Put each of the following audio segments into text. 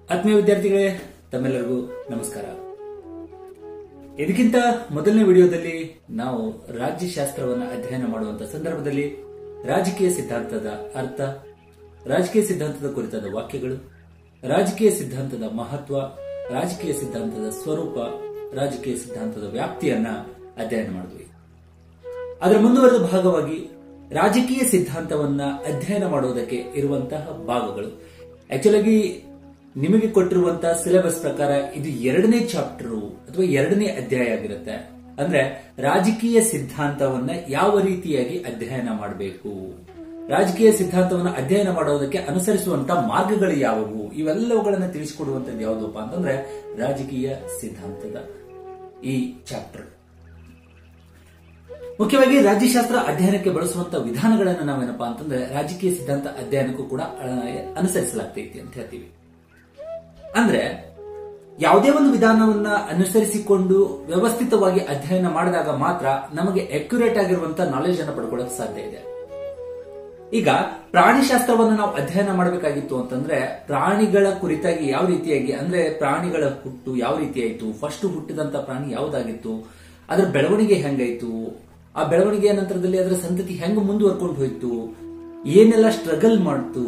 ಆತ್ಮೀಯ ವಿದ್ಯಾರ್ಥಿಗಳೇ ತಮ್ಮೆಲ್ಲರಿಗೂ ನಮಸ್ಕಾರ ಇದಕ್ಕಿಂತ ಮೊದಲನೇ ವಿಡಿಯೋದಲ್ಲಿ ನಾವು ರಾಜ್ಯಶಾಸ್ತ್ರವನ್ನು ಅಧ್ಯಯನ ಮಾಡುವಂತ ಸಂದರ್ಭದಲ್ಲಿ ರಾಜಕೀಯ ಸಿದ್ಧಾಂತದ ಅರ್ಥ ರಾಜಕೀಯ ಸಿದ್ಧಾಂತದ ಕುರಿತಾದ ವಾಕ್ಯಗಳು ರಾಜಕೀಯ ಸಿದ್ಧಾಂತದ ಮಹತ್ವ ರಾಜಕೀಯ ಸಿದ್ಧಾಂತದ ಸ್ವರೂಪ ರಾಜಕೀಯ ಸಿದ್ಧಾಂತದ ವ್ಯಾಪ್ತಿಯನ್ನ ಅಧ್ಯಯನ ಮಾಡಿದ್ವಿ ಅದರ ಮುಂದುವರೆದ ಭಾಗವಾಗಿ ರಾಜಕೀಯ ಸಿದ್ಧಾಂತವನ್ನ ಅಧ್ಯಯನ ಮಾಡುವುದಕ್ಕೆ ಇರುವಂತಹ ಭಾಗಗಳು ಆಕ್ಚುಲಾಗಿ ನಿಮಗೆ ಕೊಟ್ಟಿರುವಂತಹ ಸಿಲೆಬಸ್ ಪ್ರಕಾರ ಇದು ಎರಡನೇ ಚಾಪ್ಟರ್ ಅಥವಾ ಎರಡನೇ ಅಧ್ಯಾಯ ಆಗಿರುತ್ತೆ ಅಂದ್ರೆ ರಾಜಕೀಯ ಸಿದ್ಧಾಂತವನ್ನ ಯಾವ ರೀತಿಯಾಗಿ ಅಧ್ಯಯನ ಮಾಡಬೇಕು ರಾಜಕೀಯ ಸಿದ್ಧಾಂತವನ್ನು ಅಧ್ಯಯನ ಮಾಡೋದಕ್ಕೆ ಅನುಸರಿಸುವಂತ ಮಾರ್ಗಗಳು ಯಾವುವು ಇವೆಲ್ಲವುಗಳನ್ನ ತಿಳಿಸಿಕೊಡುವಂತದ್ದು ಯಾವುದಪ್ಪ ಅಂತಂದ್ರೆ ರಾಜಕೀಯ ಸಿದ್ಧಾಂತದ ಈ ಚಾಪ್ಟರ್ ಮುಖ್ಯವಾಗಿ ರಾಜ್ಯಶಾಸ್ತ್ರ ಅಧ್ಯಯನಕ್ಕೆ ಬಳಸುವಂತ ವಿಧಾನಗಳನ್ನು ನಾವೇನಪ್ಪಾ ಅಂತಂದ್ರೆ ರಾಜಕೀಯ ಸಿದ್ಧಾಂತ ಅಧ್ಯಯನಕ್ಕೂ ಕೂಡ ಆ, ಅನುಸರಿಸಲಾಗ್ತೈತಿ ಅಂತ ಹೇಳ್ತೀವಿ ಅಂದ್ರೆ ಯಾವುದೇ ಒಂದು ವಿಧಾನವನ್ನ ಅನುಸರಿಸಿಕೊಂಡು ವ್ಯವಸ್ಥಿತವಾಗಿ ಅಧ್ಯಯನ ಮಾಡಿದಾಗ ಮಾತ್ರ ನಮಗೆ ಅಕ್ಯುರೇಟ್ ಆಗಿರುವಂತಹ ನಾಲೆಜ್ ಅನ್ನು ಪಡ್ಕೊಳ್ಳೋಕೆ ಸಾಧ್ಯ ಇದೆ ಈಗ ಪ್ರಾಣಿಶಾಸ್ತ್ರವನ್ನು ನಾವು ಅಧ್ಯಯನ ಮಾಡಬೇಕಾಗಿತ್ತು ಅಂತಂದ್ರೆ ಪ್ರಾಣಿಗಳ ಕುರಿತಾಗಿ ಯಾವ ರೀತಿಯಾಗಿ ಅಂದ್ರೆ ಪ್ರಾಣಿಗಳ ಹುಟ್ಟು ಯಾವ ರೀತಿ ಆಯ್ತು ಫಸ್ಟ್ ಹುಟ್ಟಿದಂತ ಪ್ರಾಣಿ ಯಾವ್ದಾಗಿತ್ತು ಅದರ ಬೆಳವಣಿಗೆ ಹೆಂಗಾಯ್ತು ಆ ಬೆಳವಣಿಗೆಯ ನಂತರದಲ್ಲಿ ಅದರ ಸಂತತಿ ಹೆಂಗ್ ಮುಂದುವರ್ಕೊಂಡು ಹೋಯ್ತು ಏನೆಲ್ಲ ಸ್ಟ್ರಗಲ್ ಮಾಡ್ತು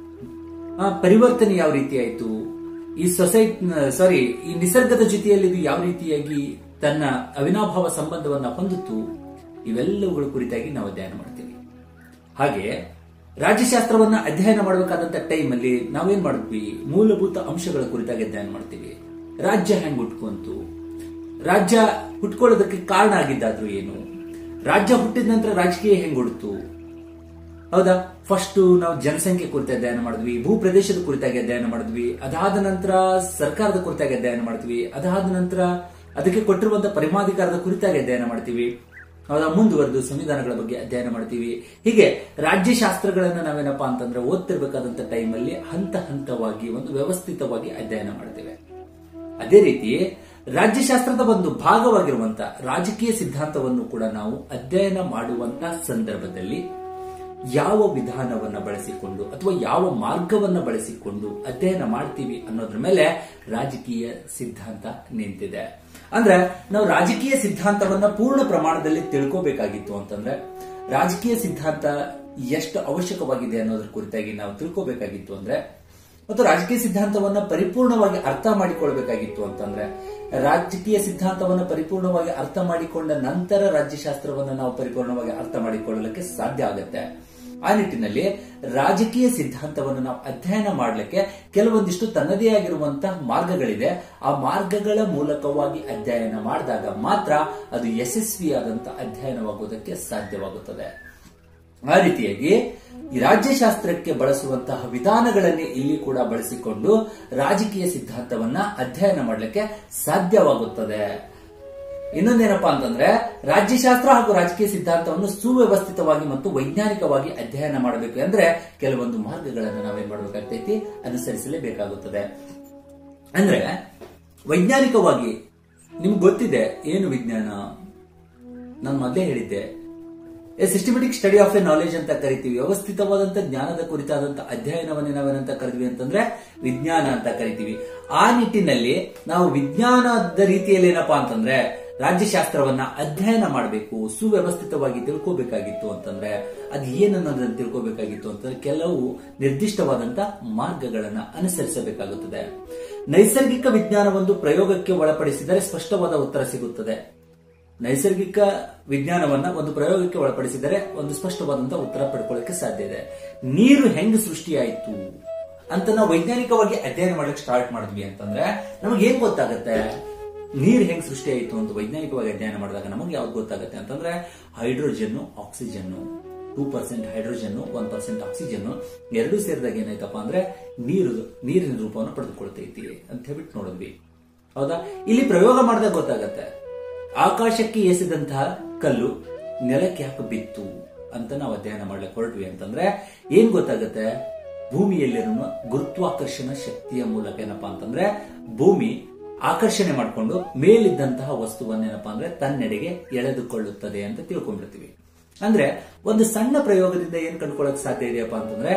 ಆ ಪರಿವರ್ತನೆ ಯಾವ ರೀತಿ ಆಯ್ತು ಈ ಸೊಸೈಟಿ ಸಾರಿ ಈ ನಿಸರ್ಗದ ಜೊತೆಯಲ್ಲಿ ಇದು ಯಾವ ರೀತಿಯಾಗಿ ತನ್ನ ಅವಿನಾಭಾವ ಸಂಬಂಧವನ್ನ ಹೊಂದಿತ್ತು ಇವೆಲ್ಲವುಗಳ ಕುರಿತಾಗಿ ನಾವು ಅಧ್ಯಯನ ಮಾಡ್ತೀವಿ ಹಾಗೆ ರಾಜ್ಯಶಾಸ್ತ್ರವನ್ನ ಅಧ್ಯಯನ ಮಾಡಬೇಕಾದಂತ ಟೈಮ್ ಅಲ್ಲಿ ನಾವೇನ್ ಮಾಡಿದ್ವಿ ಮೂಲಭೂತ ಅಂಶಗಳ ಕುರಿತಾಗಿ ಅಧ್ಯಯನ ಮಾಡ್ತೀವಿ ರಾಜ್ಯ ಹೆಂಗ್ ಹುಟ್ಕೊಂತು ರಾಜ್ಯ ಹುಟ್ಕೊಳ್ಳೋದಕ್ಕೆ ಕಾರಣ ಆಗಿದ್ದಾದ್ರೂ ಏನು ರಾಜ್ಯ ಹುಟ್ಟಿದ ನಂತರ ರಾಜಕೀಯ ಹೆಂಗ್ ಹುಡ್ತು ಹೌದಾ ಫಸ್ಟ್ ನಾವು ಜನಸಂಖ್ಯೆ ಕುರಿತು ಅಧ್ಯಯನ ಮಾಡಿದ್ವಿ ಭೂ ಪ್ರದೇಶದ ಕುರಿತಾಗಿ ಅಧ್ಯಯನ ಮಾಡಿದ್ವಿ ಅದಾದ ನಂತರ ಸರ್ಕಾರದ ಕುರಿತಾಗಿ ಅಧ್ಯಯನ ಮಾಡ್ತೀವಿ ಅದಾದ ನಂತರ ಅದಕ್ಕೆ ಕೊಟ್ಟಿರುವಂತಹ ಪರಿಮಾಧಿಕಾರದ ಕುರಿತಾಗಿ ಅಧ್ಯಯನ ಮಾಡ್ತೀವಿ ಹೌದಾ ಮುಂದುವರೆದು ಸಂವಿಧಾನಗಳ ಬಗ್ಗೆ ಅಧ್ಯಯನ ಮಾಡ್ತೀವಿ ಹೀಗೆ ರಾಜ್ಯಶಾಸ್ತ್ರಗಳನ್ನ ನಾವೇನಪ್ಪಾ ಅಂತಂದ್ರೆ ಓದ್ತಿರ್ಬೇಕಾದಂತ ಟೈಮಲ್ಲಿ ಹಂತ ಹಂತವಾಗಿ ಒಂದು ವ್ಯವಸ್ಥಿತವಾಗಿ ಅಧ್ಯಯನ ಮಾಡ್ತೇವೆ ಅದೇ ರೀತಿ ರಾಜ್ಯಶಾಸ್ತ್ರದ ಒಂದು ಭಾಗವಾಗಿರುವಂತ ರಾಜಕೀಯ ಸಿದ್ಧಾಂತವನ್ನು ಕೂಡ ನಾವು ಅಧ್ಯಯನ ಮಾಡುವಂತ ಸಂದರ್ಭದಲ್ಲಿ ಯಾವ ವಿಧಾನವನ್ನ ಬಳಸಿಕೊಂಡು ಅಥವಾ ಯಾವ ಮಾರ್ಗವನ್ನ ಬಳಸಿಕೊಂಡು ಅಧ್ಯಯನ ಮಾಡ್ತೀವಿ ಅನ್ನೋದ್ರ ಮೇಲೆ ರಾಜಕೀಯ ಸಿದ್ಧಾಂತ ನಿಂತಿದೆ ಅಂದ್ರೆ ನಾವು ರಾಜಕೀಯ ಸಿದ್ಧಾಂತವನ್ನ ಪೂರ್ಣ ಪ್ರಮಾಣದಲ್ಲಿ ತಿಳ್ಕೋಬೇಕಾಗಿತ್ತು ಅಂತಂದ್ರೆ ರಾಜಕೀಯ ಸಿದ್ಧಾಂತ ಎಷ್ಟು ಅವಶ್ಯಕವಾಗಿದೆ ಅನ್ನೋದ್ರ ಕುರಿತಾಗಿ ನಾವು ತಿಳ್ಕೋಬೇಕಾಗಿತ್ತು ಅಂದ್ರೆ ಮತ್ತು ರಾಜಕೀಯ ಸಿದ್ಧಾಂತವನ್ನ ಪರಿಪೂರ್ಣವಾಗಿ ಅರ್ಥ ಮಾಡಿಕೊಳ್ಬೇಕಾಗಿತ್ತು ಅಂತಂದ್ರೆ ರಾಜಕೀಯ ಸಿದ್ಧಾಂತವನ್ನ ಪರಿಪೂರ್ಣವಾಗಿ ಅರ್ಥ ಮಾಡಿಕೊಂಡ ನಂತರ ರಾಜ್ಯಶಾಸ್ತ್ರವನ್ನ ನಾವು ಪರಿಪೂರ್ಣವಾಗಿ ಅರ್ಥ ಮಾಡಿಕೊಳ್ಳಲಿಕ್ಕೆ ಸಾಧ್ಯ ಆಗುತ್ತೆ ಆ ನಿಟ್ಟಿನಲ್ಲಿ ರಾಜಕೀಯ ಸಿದ್ಧಾಂತವನ್ನು ನಾವು ಅಧ್ಯಯನ ಮಾಡಲಿಕ್ಕೆ ಕೆಲವೊಂದಿಷ್ಟು ತನ್ನದೇ ಆಗಿರುವಂತಹ ಮಾರ್ಗಗಳಿದೆ ಆ ಮಾರ್ಗಗಳ ಮೂಲಕವಾಗಿ ಅಧ್ಯಯನ ಮಾಡಿದಾಗ ಮಾತ್ರ ಅದು ಯಶಸ್ವಿಯಾದಂತ ಅಧ್ಯಯನವಾಗುವುದಕ್ಕೆ ಸಾಧ್ಯವಾಗುತ್ತದೆ ಆ ರೀತಿಯಾಗಿ ಈ ರಾಜ್ಯಶಾಸ್ತ್ರಕ್ಕೆ ಬಳಸುವಂತಹ ವಿಧಾನಗಳನ್ನೇ ಇಲ್ಲಿ ಕೂಡ ಬಳಸಿಕೊಂಡು ರಾಜಕೀಯ ಸಿದ್ಧಾಂತವನ್ನ ಅಧ್ಯಯನ ಮಾಡಲಿಕ್ಕೆ ಸಾಧ್ಯವಾಗುತ್ತದೆ ಇನ್ನೊಂದೇನಪ್ಪಾ ಅಂತಂದ್ರೆ ರಾಜ್ಯಶಾಸ್ತ್ರ ಹಾಗೂ ರಾಜಕೀಯ ಸಿದ್ಧಾಂತವನ್ನು ಸುವ್ಯವಸ್ಥಿತವಾಗಿ ಮತ್ತು ವೈಜ್ಞಾನಿಕವಾಗಿ ಅಧ್ಯಯನ ಮಾಡಬೇಕು ಅಂದ್ರೆ ಕೆಲವೊಂದು ಮಾರ್ಗಗಳನ್ನು ನಾವೇನ್ ಮಾಡಬೇಕಾಗ್ತೈತಿ ಅನುಸರಿಸಲೇಬೇಕಾಗುತ್ತದೆ ಅಂದ್ರೆ ವೈಜ್ಞಾನಿಕವಾಗಿ ನಿಮ್ಗೆ ಗೊತ್ತಿದೆ ಏನು ವಿಜ್ಞಾನ ನಾನು ಮೊದಲೇ ಹೇಳಿದ್ದೆ a systematic study of a knowledge ಅಂತ ಕರಿತೀವಿ ವ್ಯವಸ್ಥಿತವಾದಂತ ಜ್ಞಾನದ ಕುರಿತಾದಂತ ಅಧ್ಯಯನವನ್ನೇ ನಾವೇನಂತ ಕರಿದ್ವಿ ಅಂತಂದ್ರೆ ವಿಜ್ಞಾನ ಅಂತ ಕರಿತೀವಿ ಆ ನಿಟ್ಟಿನಲ್ಲಿ ನಾವು ವಿಜ್ಞಾನದ ರೀತಿಯಲ್ಲಿ ಏನಪ್ಪಾ ಅಂತಂದ್ರೆ ರಾಜ್ಯಶಾಸ್ತ್ರವನ್ನ ಅಧ್ಯಯನ ಮಾಡಬೇಕು ಸುವ್ಯವಸ್ಥಿತವಾಗಿ ತಿಳ್ಕೋಬೇಕಾಗಿತ್ತು ಅಂತಂದ್ರೆ ಅದು ಏನನ್ನೋದನ್ನ ತಿಳ್ಕೋಬೇಕಾಗಿತ್ತು ಅಂತಂದ್ರೆ ಕೆಲವು ನಿರ್ದಿಷ್ಟವಾದಂತ ಮಾರ್ಗಗಳನ್ನ ಅನುಸರಿಸಬೇಕಾಗುತ್ತದೆ ನೈಸರ್ಗಿಕ ವಿಜ್ಞಾನವೊಂದು ಪ್ರಯೋಗಕ್ಕೆ ಒಳಪಡಿಸಿದರೆ ಸ್ಪಷ್ಟವಾದ ಉತ್ತರ ಸಿಗುತ್ತದೆ ನೈಸರ್ಗಿಕ ವಿಜ್ಞಾನವನ್ನ ಒಂದು ಪ್ರಯೋಗಕ್ಕೆ ಒಳಪಡಿಸಿದರೆ ಒಂದು ಸ್ಪಷ್ಟವಾದಂತಹ ಉತ್ತರ ಪಡ್ಕೊಳ್ಳಕ್ಕೆ ಸಾಧ್ಯ ಇದೆ ನೀರು ಹೆಂಗ್ ಸೃಷ್ಟಿಯಾಯಿತು ಅಂತ ನಾವು ವೈಜ್ಞಾನಿಕವಾಗಿ ಅಧ್ಯಯನ ಮಾಡಲಿಕ್ಕೆ ಸ್ಟಾರ್ಟ್ ಮಾಡಿದ್ವಿ ಅಂತಂದ್ರೆ ನಮಗೆ ಏನ್ ಗೊತ್ತಾಗುತ್ತೆ ನೀರು ಹೆಂಗ್ ಸೃಷ್ಟಿಯಾಯಿತು ಅಂತ ವೈಜ್ಞಾನಿಕವಾಗಿ ಅಧ್ಯಯನ ಮಾಡಿದಾಗ ನಮಗೆ ಯಾವ್ದು ಗೊತ್ತಾಗುತ್ತೆ ಅಂತಂದ್ರೆ hydrogen oxygen two percent hydrogen one percent oxygen ಎರಡೂ ಸೇರಿದಾಗ ಏನಾಯ್ತಪ್ಪ ಅಂದ್ರೆ ನೀರು ನೀರಿನ ರೂಪವನ್ನು ಪಡೆದುಕೊಳ್ತೈತಿ ಅಂತ ಹೇಳ್ಬಿಟ್ಟು ನೋಡಿದ್ವಿ ಹೌದಾ ಇಲ್ಲಿ ಪ್ರಯೋಗ ಮಾಡಿದಾಗ ಗೊತ್ತಾಗತ್ತೆ ಆಕಾಶಕ್ಕೆ ಎಸೆದಂತಹ ಕಲ್ಲು ನೆಲಕ್ಕೆ ಯಾಕೆ ಬಿತ್ತು ಅಂತ ನಾವು ಅಧ್ಯಯನ ಮಾಡ್ಲಿಕ್ಕೆ ಹೊರಟ್ವಿ ಅಂತಂದ್ರೆ ಏನ್ ಗೊತ್ತಾಗತ್ತೆ ಭೂಮಿಯಲ್ಲಿರುವ ಗುರುತ್ವಾಕರ್ಷಣ ಶಕ್ತಿಯ ಮೂಲಕ ಏನಪ್ಪಾ ಅಂತಂದ್ರೆ ಭೂಮಿ ಆಕರ್ಷಣೆ ಮಾಡಿಕೊಂಡು ಮೇಲಿದ್ದಂತಹ ವಸ್ತುವನ್ನೇನಪ್ಪಾ ಅಂದ್ರೆ ತನ್ನೆಡೆಗೆ ಎಳೆದುಕೊಳ್ಳುತ್ತದೆ ಅಂತ ತಿಳ್ಕೊಂಡ್ಬಿಡ್ತೀವಿ ಅಂದ್ರೆ ಒಂದು ಸಣ್ಣ ಪ್ರಯೋಗದಿಂದ ಏನ್ ಕಂಡುಕೊಳ್ಳಕ್ ಸಾಧ್ಯ ಇದೆಯಪ್ಪ ಅಂತಂದ್ರೆ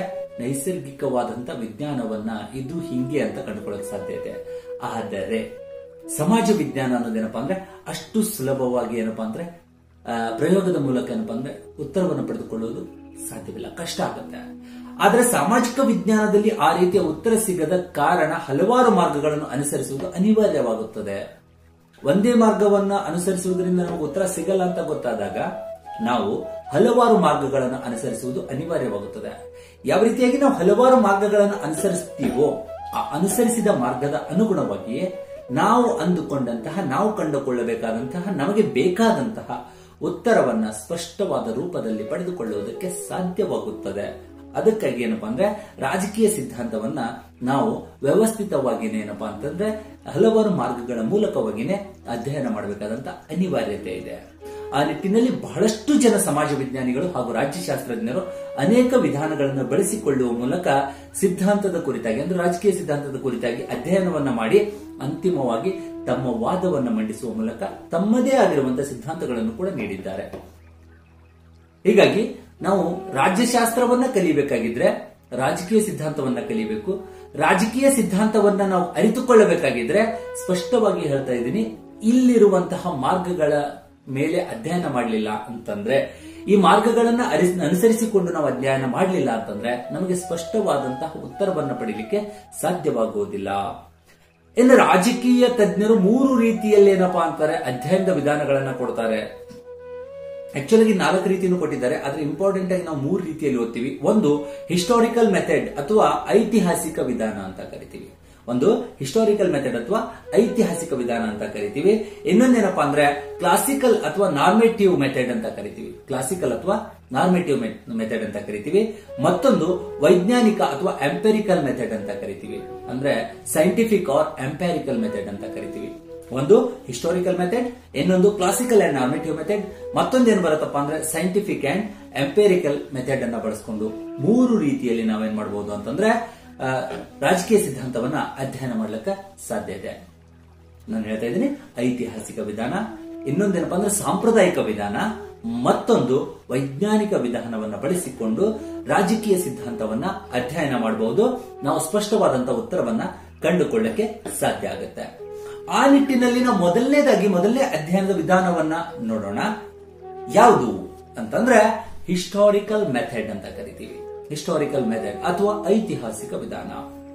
ನೈಸರ್ಗಿಕವಾದಂತ ವಿಜ್ಞಾನವನ್ನ ಇದು ಹಿಂಗೆ ಅಂತ ಕಂಡುಕೊಳ್ಳಕ್ಕೆ ಸಾಧ್ಯ ಇದೆ ಆದರೆ ಸಮಾಜ ವಿಜ್ಞಾನ ಅನ್ನೋದೇನಪ್ಪಾ ಅಂದ್ರೆ ಅಷ್ಟು ಸುಲಭವಾಗಿ ಏನಪ್ಪಾ ಅಂದ್ರೆ ಆ, ಪ್ರಯೋಗದ ಮೂಲಕ ಏನಪ್ಪಾ ಅಂದ್ರೆ ಉತ್ತರವನ್ನು ಪಡೆದುಕೊಳ್ಳುವುದು ಸಾಧ್ಯವಿಲ್ಲ ಕಷ್ಟ ಆಗುತ್ತೆ ಆದ್ರೆ ಸಾಮಾಜಿಕ ವಿಜ್ಞಾನದಲ್ಲಿ ಆ ರೀತಿಯ ಉತ್ತರ ಸಿಗದ ಕಾರಣ ಹಲವಾರು ಮಾರ್ಗಗಳನ್ನು ಅನುಸರಿಸುವುದು ಅನಿವಾರ್ಯವಾಗುತ್ತದೆ ಒಂದೇ ಮಾರ್ಗವನ್ನ ಅನುಸರಿಸುವುದರಿಂದ ನಮಗೆ ಉತ್ತರ ಸಿಗಲ್ಲ ಅಂತ ಗೊತ್ತಾದಾಗ ನಾವು ಹಲವಾರು ಮಾರ್ಗಗಳನ್ನು ಅನುಸರಿಸುವುದು ಅನಿವಾರ್ಯವಾಗುತ್ತದೆ ಯಾವ ರೀತಿಯಾಗಿ ನಾವು ಹಲವಾರು ಮಾರ್ಗಗಳನ್ನು ಅನುಸರಿಸ್ತೀವೋ ಆ ಅನುಸರಿಸಿದ ಮಾರ್ಗದ ಅನುಗುಣವಾಗಿಯೇ ನಾವು ಅಂದುಕೊಂಡಂತಹ ನಾವು ಕಂಡುಕೊಳ್ಳಬೇಕಾದಂತಹ ನಮಗೆ ಬೇಕಾದಂತಹ ಉತ್ತರವನ್ನ ಸ್ಪಷ್ಟವಾದ ರೂಪದಲ್ಲಿ ಪಡೆದುಕೊಳ್ಳುವುದಕ್ಕೆ ಸಾಧ್ಯವಾಗುತ್ತದೆ ಅದಕ್ಕಾಗಿ ಏನಪ್ಪಾ ಅಂದ್ರೆ ರಾಜಕೀಯ ಸಿದ್ಧಾಂತವನ್ನ ನಾವು ವ್ಯವಸ್ಥಿತವಾಗಿನೇ ಏನಪ್ಪಾ ಅಂತಂದ್ರೆ ಹಲವಾರು ಮಾರ್ಗಗಳ ಮೂಲಕವಾಗಿನೇ ಅಧ್ಯಯನ ಮಾಡಬೇಕಾದಂತ ಅನಿವಾರ್ಯತೆ ಇದೆ ಆ ನಿಟ್ಟಿನಲ್ಲಿ ಬಹಳಷ್ಟು ಜನ ಸಮಾಜ ವಿಜ್ಞಾನಿಗಳು ಹಾಗೂ ರಾಜ್ಯಶಾಸ್ತ್ರಜ್ಞರು ಅನೇಕ ವಿಧಾನಗಳನ್ನು ಬಳಸಿಕೊಳ್ಳುವ ಮೂಲಕ ಸಿದ್ಧಾಂತದ ಕುರಿತಾಗಿ ಅಂದ್ರೆ ರಾಜಕೀಯ ಸಿದ್ಧಾಂತದ ಕುರಿತಾಗಿ ಅಧ್ಯಯನವನ್ನ ಮಾಡಿ ಅಂತಿಮವಾಗಿ ತಮ್ಮ ವಾದವನ್ನ ಮಂಡಿಸುವ ಮೂಲಕ ತಮ್ಮದೇ ಆಗಿರುವಂತಹ ಸಿದ್ಧಾಂತಗಳನ್ನು ಕೂಡ ನೀಡಿದ್ದಾರೆ ಹೀಗಾಗಿ ನಾವು ರಾಜ್ಯಶಾಸ್ತ್ರವನ್ನ ಕಲಿಬೇಕಾಗಿದ್ರೆ ರಾಜಕೀಯ ಸಿದ್ಧಾಂತವನ್ನ ಕಲಿಬೇಕು ರಾಜಕೀಯ ಸಿದ್ಧಾಂತವನ್ನ ನಾವು ಅರಿತುಕೊಳ್ಳಬೇಕಾಗಿದ್ರೆ ಸ್ಪಷ್ಟವಾಗಿ ಹೇಳ್ತಾ ಇದ್ದೀನಿ ಇಲ್ಲಿರುವಂತಹ ಮಾರ್ಗಗಳ ಮೇಲೆ ಅಧ್ಯಯನ ಮಾಡಲಿಲ್ಲ ಅಂತಂದ್ರೆ ಈ ಮಾರ್ಗಗಳನ್ನ ಅರಿಸ್- ಅನುಸರಿಸಿಕೊಂಡು ನಾವು ಅಧ್ಯಯನ ಮಾಡಲಿಲ್ಲ ಅಂತಂದ್ರೆ ನಮಗೆ ಸ್ಪಷ್ಟವಾದಂತಹ ಉತ್ತರವನ್ನ ಪಡೀಲಿಕ್ಕೆ ಸಾಧ್ಯವಾಗುವುದಿಲ್ಲ ಇನ್ನು ರಾಜಕೀಯ ತಜ್ಞರು ಮೂರು ರೀತಿಯಲ್ಲಿ ಏನಪ್ಪಾ ಅಂತಾರೆ ಅಧ್ಯಯನದ ವಿಧಾನಗಳನ್ನ ಕೊಡ್ತಾರೆ ಆಕ್ಚುಲಿ ನಾಲ್ಕು ರೀತಿಯನ್ನು ಕೊಟ್ಟಿದ್ದಾರೆ ಆದ್ರೆ ಇಂಪಾರ್ಟೆಂಟ್ ಆಗಿ ನಾವು ಮೂರು ರೀತಿಯಲ್ಲಿ ಓದ್ತೀವಿ ಒಂದು ಹಿಸ್ಟಾರಿಕಲ್ ಮೆಥಡ್ ಅಥವಾ ಐತಿಹಾಸಿಕ ವಿಧಾನ ಅಂತ ಕರಿತೀವಿ ಒಂದು ಹಿಸ್ಟಾರಿಕಲ್ ಮೆಥಡ್ ಅಥವಾ ಐತಿಹಾಸಿಕ ವಿಧಾನ ಅಂತ ಕರಿತೀವಿ ಇನ್ನೊಂದೇನಪ್ಪಾ ಅಂದ್ರೆ ಕ್ಲಾಸಿಕಲ್ ಅಥವಾ ನಾರ್ಮೇಟಿವ್ ಮೆಥಡ್ ಅಂತ ಕರಿತೀವಿ ಕ್ಲಾಸಿಕಲ್ ಅಥವಾ ನಾರ್ಮೇಟಿವ್ ಮೆಥಡ್ ಅಂತ ಕರಿತೀವಿ ಮತ್ತೊಂದು ವೈಜ್ಞಾನಿಕ ಅಥವಾ ಎಂಪೆರಿಕಲ್ ಮೆಥಡ್ ಅಂತ ಕರಿತೀವಿ ಅಂದ್ರೆ ಸೈಂಟಿಫಿಕ್ ಆರ್ ಎಂಪ್ಯಾರಿಕಲ್ ಮೆಥಡ್ ಅಂತ ಕರಿತೀವಿ ಒಂದು ಹಿಸ್ಟಾರಿಕಲ್ ಮೆಥಡ್ ಇನ್ನೊಂದು ಕ್ಲಾಸಿಕಲ್ ಅಂಡ್ ನಾರ್ಮೇಟಿವ್ ಮೆಥಡ್ ಮತ್ತೊಂದು ಏನ್ ಬರುತ್ತಪ್ಪ ಅಂದ್ರೆ ಸೈಂಟಿಫಿಕ್ ಅಂಡ್ ಎಂಪೇರಿಕಲ್ ಮೆಥಡ್ ಅನ್ನ ಬಳಸ್ಕೊಂಡು ಮೂರು ರೀತಿಯಲ್ಲಿ ನಾವೇನ್ ಮಾಡಬಹುದು ಅಂತಂದ್ರೆ ಆ, ರಾಜಕೀಯ ಸಿದ್ಧಾಂತವನ್ನ ಅಧ್ಯಯನ ಮಾಡ್ಲಿಕ್ಕೆ ಸಾಧ್ಯ ಇದೆ ನಾನು ಹೇಳ್ತಾ ಇದ್ದೀನಿ ಐತಿಹಾಸಿಕ ವಿಧಾನ ಇನ್ನೊಂದೇನಪ್ಪ ಅಂದ್ರೆ ಸಾಂಪ್ರದಾಯಿಕ ವಿಧಾನ ಮತ್ತೊಂದು ವೈಜ್ಞಾನಿಕ ವಿಧಾನವನ್ನ ಬಳಸಿಕೊಂಡು ರಾಜಕೀಯ ಸಿದ್ಧಾಂತವನ್ನ ಅಧ್ಯಯನ ಮಾಡಬಹುದು ನಾವು ಸ್ಪಷ್ಟವಾದಂತಹ ಉತ್ತರವನ್ನ ಕಂಡುಕೊಳ್ಳಕ್ಕೆ ಸಾಧ್ಯ ಆಗುತ್ತೆ ಆ ನಿಟ್ಟಿನಲ್ಲಿ ನಾವು ಮೊದಲನೇದಾಗಿ ಮೊದಲನೇ ಅಧ್ಯಯನದ ವಿಧಾನವನ್ನ ನೋಡೋಣ ಯಾವುದು ಅಂತಂದ್ರೆ ಹಿಸ್ಟಾರಿಕಲ್ ಮೆಥಡ್ ಅಂತ ಕರಿತೀವಿ ಹಿಸ್ಟಾರಿಕಲ್ ಮೆಥಡ್ ಅಥವಾ ಐತಿಹಾಸಿಕ ವಿಧಾನ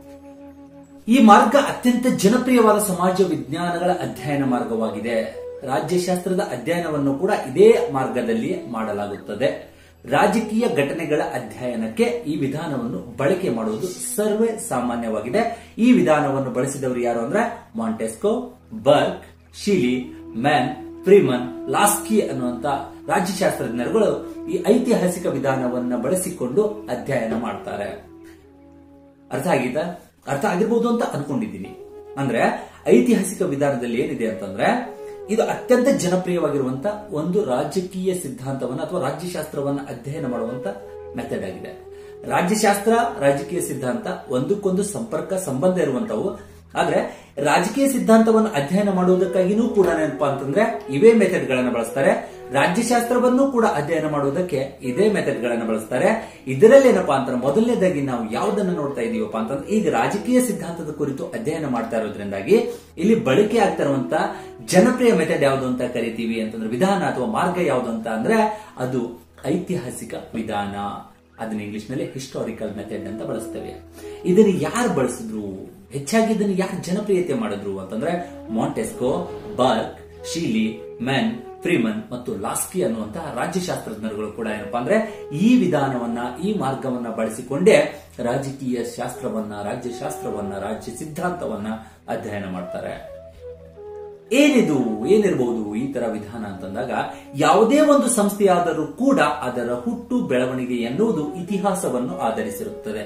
ಈ ಮಾರ್ಗ ಅತ್ಯಂತ ಜನಪ್ರಿಯವಾದ ಸಮಾಜ ವಿಜ್ಞಾನಗಳ ಅಧ್ಯಯನ ಮಾರ್ಗವಾಗಿದೆ ರಾಜ್ಯಶಾಸ್ತ್ರದ ಅಧ್ಯಯನವನ್ನು ಕೂಡ ಇದೇ ಮಾರ್ಗದಲ್ಲಿ ಮಾಡಲಾಗುತ್ತದೆ ರಾಜಕೀಯ ಘಟನೆಗಳ ಅಧ್ಯಯನಕ್ಕೆ ಈ ವಿಧಾನವನ್ನು ಬಳಕೆ ಮಾಡುವುದು ಸರ್ವೇ ಸಾಮಾನ್ಯವಾಗಿದೆ ಈ ವಿಧಾನವನ್ನು ಬಳಸಿದವರು ಯಾರು ಅಂದ್ರೆ Montesquieu Burke Seeley man Freeman Laski ಅನ್ನುವಂತ ರಾಜ್ಯಶಾಸ್ತ್ರಜ್ಞರುಗಳು ಈ ಐತಿಹಾಸಿಕ ವಿಧಾನವನ್ನ ಬಳಸಿಕೊಂಡು ಅಧ್ಯಯನ ಮಾಡ್ತಾರೆ ಅರ್ಥ ಆಗಿದ ಅರ್ಥ ಆಗಿರ್ಬೋದು ಅಂತ ಅನ್ಕೊಂಡಿದ್ದೀನಿ ಅಂದ್ರೆ ಐತಿಹಾಸಿಕ ವಿಧಾನದಲ್ಲಿ ಏನಿದೆ ಅಂತಂದ್ರೆ ಇದು ಅತ್ಯಂತ ಜನಪ್ರಿಯವಾಗಿರುವಂತ ಒಂದು ರಾಜಕೀಯ ಸಿದ್ಧಾಂತವನ್ನ ಅಥವಾ ರಾಜ್ಯಶಾಸ್ತ್ರವನ್ನ ಅಧ್ಯಯನ ಮಾಡುವಂತ ಮೆಥಡ್ ಆಗಿದೆ ರಾಜ್ಯಶಾಸ್ತ್ರ ರಾಜಕೀಯ ಸಿದ್ಧಾಂತ ಒಂದಕ್ಕೊಂದು ಸಂಪರ್ಕ ಸಂಬಂಧ ಇರುವಂತವು ಆದ್ರೆ ರಾಜಕೀಯ ಸಿದ್ಧಾಂತವನ್ನು ಅಧ್ಯಯನ ಮಾಡುವುದಕ್ಕಾಗಿನೂ ಕೂಡ ಏನಪ್ಪಾ ಅಂತಂದ್ರೆ ಇವೇ ಮೆಥಡ್ ಗಳನ್ನ ಬಳಸ್ತಾರೆ ರಾಜ್ಯಶಾಸ್ತ್ರವನ್ನು ಕೂಡ ಅಧ್ಯಯನ ಮಾಡುವುದಕ್ಕೆ ಇದೇ ಮೆಥಡ್ ಗಳನ್ನ ಬಳಸ್ತಾರೆ ಇದರಲ್ಲಿ ಏನಪ್ಪಾ ಅಂತಂದ್ರೆ ಮೊದಲನೇದಾಗಿ ನಾವು ಯಾವ್ದನ್ನ ನೋಡ್ತಾ ಇದೀವಪ್ಪ ಅಂತಂದ್ರೆ ಈಗ ರಾಜಕೀಯ ಸಿದ್ಧಾಂತದ ಕುರಿತು ಅಧ್ಯಯನ ಮಾಡ್ತಾ ಇರೋದ್ರಿಂದಾಗಿ ಇಲ್ಲಿ ಬಳಕೆ ಆಗ್ತಾ ಇರುವಂತ ಜನಪ್ರಿಯ ಮೆಥಡ್ ಯಾವುದು ಅಂತ ಕರಿತೀವಿ ಅಂತಂದ್ರೆ ವಿಧಾನ ಅಥವಾ ಮಾರ್ಗ ಯಾವುದು ಅಂತ ಅಂದ್ರೆ ಅದು ಐತಿಹಾಸಿಕ ವಿಧಾನ ಅದನ್ನ ಇಂಗ್ಲಿಷ್ ನಲ್ಲಿ ಹಿಸ್ಟಾರಿಕಲ್ ಮೆಥಡ್ ಅಂತ ಬಳಸ್ತೇವೆ ಇದನ್ನು ಯಾರು ಬಳಸಿದ್ರು ಹೆಚ್ಚಾಗಿ ಇದನ್ನು ಯಾರು ಜನಪ್ರಿಯತೆ ಮಾಡಿದ್ರು ಅಂತಂದ್ರೆ Montesquieu Burke Seeley men Freeman ಮತ್ತು ಲಾಸ್ಕಿ ಅನ್ನುವಂತಹ ರಾಜ್ಯಶಾಸ್ತ್ರಜ್ಞರುಗಳು ಕೂಡ ಏನಪ್ಪಾ ಅಂದ್ರೆ ಈ ವಿಧಾನವನ್ನ ಈ ಮಾರ್ಗವನ್ನ ಬಳಸಿಕೊಂಡೇ ರಾಜಕೀಯ ಶಾಸ್ತ್ರವನ್ನ ರಾಜ್ಯಶಾಸ್ತ್ರವನ್ನ ರಾಜ್ಯ ಸಿದ್ಧಾಂತವನ್ನ ಅಧ್ಯಯನ ಮಾಡ್ತಾರೆ ಏನಿದು ಏನಿರಬಹುದು ಈ ತರ ವಿಧಾನ ಅಂತಂದಾಗ ಯಾವುದೇ ಒಂದು ಸಂಸ್ಥೆಯಾದರೂ ಕೂಡ ಅದರ ಹುಟ್ಟು ಬೆಳವಣಿಗೆ ಎನ್ನುವುದು ಇತಿಹಾಸವನ್ನು ಆಧರಿಸಿರುತ್ತದೆ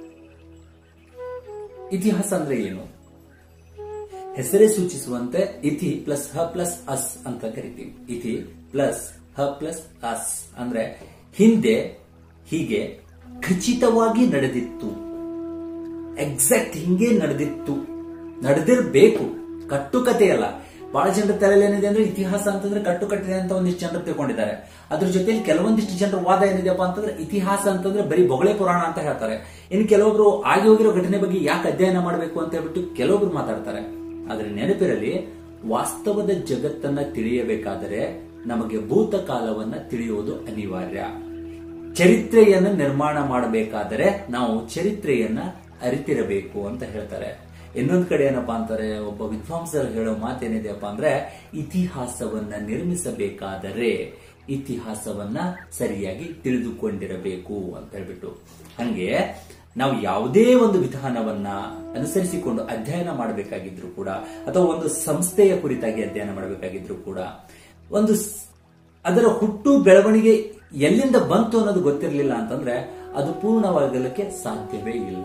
ಇತಿಹಾಸ ಅಂದ್ರೆ ಏನು ಹೆಸರೇ ಸೂಚಿಸುವಂತೆ ಇತಿ ಪ್ಲಸ್ ಹ ಪ್ಲಸ್ ಅಸ್ ಅಂತ ಕರಿತೀವಿ ಇತಿ ಪ್ಲಸ್ ಹ ಪ್ಲಸ್ ಅಸ್ ಅಂದ್ರೆ ಹಿಂದೆ ಹೀಗೆ ಖಚಿತವಾಗಿ ನಡೆದಿತ್ತು ಎಕ್ಸಾಕ್ಟ್ ಹಿಂಗೆ ನಡೆದಿತ್ತು ನಡೆದಿರಬೇಕು ಕಟ್ಟುಕತೆ ಅಲ್ಲ ಬಹಳ ಜನರ ತಲೆಯಲ್ಲಿ ಏನಿದೆ ಅಂದ್ರೆ ಇತಿಹಾಸ ಅಂತಂದ್ರೆ ಕಟ್ಟು ಕಟ್ಟಿದೆ ಅಂತ ಒಂದಿಷ್ಟು ಜನರು ತಿಳ್ಕೊಂಡಿದ್ದಾರೆ ಅದ್ರ ಜೊತೆಲಿ ಕೆಲವೊಂದಿಷ್ಟು ಜನರ ವಾದ ಏನಿದೆಯಪ್ಪ ಅಂತಂದ್ರೆ ಇತಿಹಾಸ ಅಂತಂದ್ರೆ ಬರೀ ಬೊಗಳೆ ಪುರಾಣ ಅಂತ ಹೇಳ್ತಾರೆ ಇನ್ನು ಕೆಲವೊಬ್ರು ಆಗಿ ಹೋಗಿರೋ ಘಟನೆ ಬಗ್ಗೆ ಯಾಕೆ ಅಧ್ಯಯನ ಮಾಡಬೇಕು ಅಂತ ಹೇಳ್ಬಿಟ್ಟು ಕೆಲವೊಬ್ರು ಮಾತಾಡ್ತಾರೆ ಆದ್ರೆ ನೆನಪಿರಲಿ ವಾಸ್ತವದ ಜಗತ್ತನ್ನ ತಿಳಿಯಬೇಕಾದರೆ ನಮಗೆ ಭೂತಕಾಲವನ್ನ ತಿಳಿಯುವುದು ಅನಿವಾರ್ಯ ಚರಿತ್ರೆಯನ್ನು ನಿರ್ಮಾಣ ಮಾಡಬೇಕಾದರೆ ನಾವು ಚರಿತ್ರೆಯನ್ನ ಅರಿತಿರಬೇಕು ಅಂತ ಹೇಳ್ತಾರೆ ಇನ್ನೊಂದ್ ಕಡೆ ಏನಪ್ಪಾ ಅಂತಾರೆ ಒಬ್ಬ ವಿದ್ವಾಂಸರು ಹೇಳೋ ಮಾತೇನಿದೆಯಪ್ಪ ಅಂದ್ರೆ ಇತಿಹಾಸವನ್ನ ನಿರ್ಮಿಸಬೇಕಾದರೆ ಇತಿಹಾಸವನ್ನ ಸರಿಯಾಗಿ ತಿಳಿದುಕೊಂಡಿರಬೇಕು ಅಂತ ಹೇಳ್ಬಿಟ್ಟು ಹಂಗೆ ನಾವು ಯಾವುದೇ ಒಂದು ವಿಧಾನವನ್ನ ಅನುಸರಿಸಿಕೊಂಡು ಅಧ್ಯಯನ ಮಾಡಬೇಕಾಗಿದ್ರು ಕೂಡ ಅಥವಾ ಒಂದು ಸಂಸ್ಥೆಯ ಕುರಿತಾಗಿ ಅಧ್ಯಯನ ಮಾಡಬೇಕಾಗಿದ್ರು ಕೂಡ ಒಂದು ಸ್- ಅದರ ಹುಟ್ಟು ಬೆಳವಣಿಗೆ ಎಲ್ಲಿಂದ ಬಂತು ಅನ್ನೋದು ಗೊತ್ತಿರಲಿಲ್ಲ ಅಂತಂದ್ರೆ ಅದು ಪೂರ್ಣವಾಗಲಿಕ್ಕೆ ಸಾಧ್ಯವೇ ಇಲ್ಲ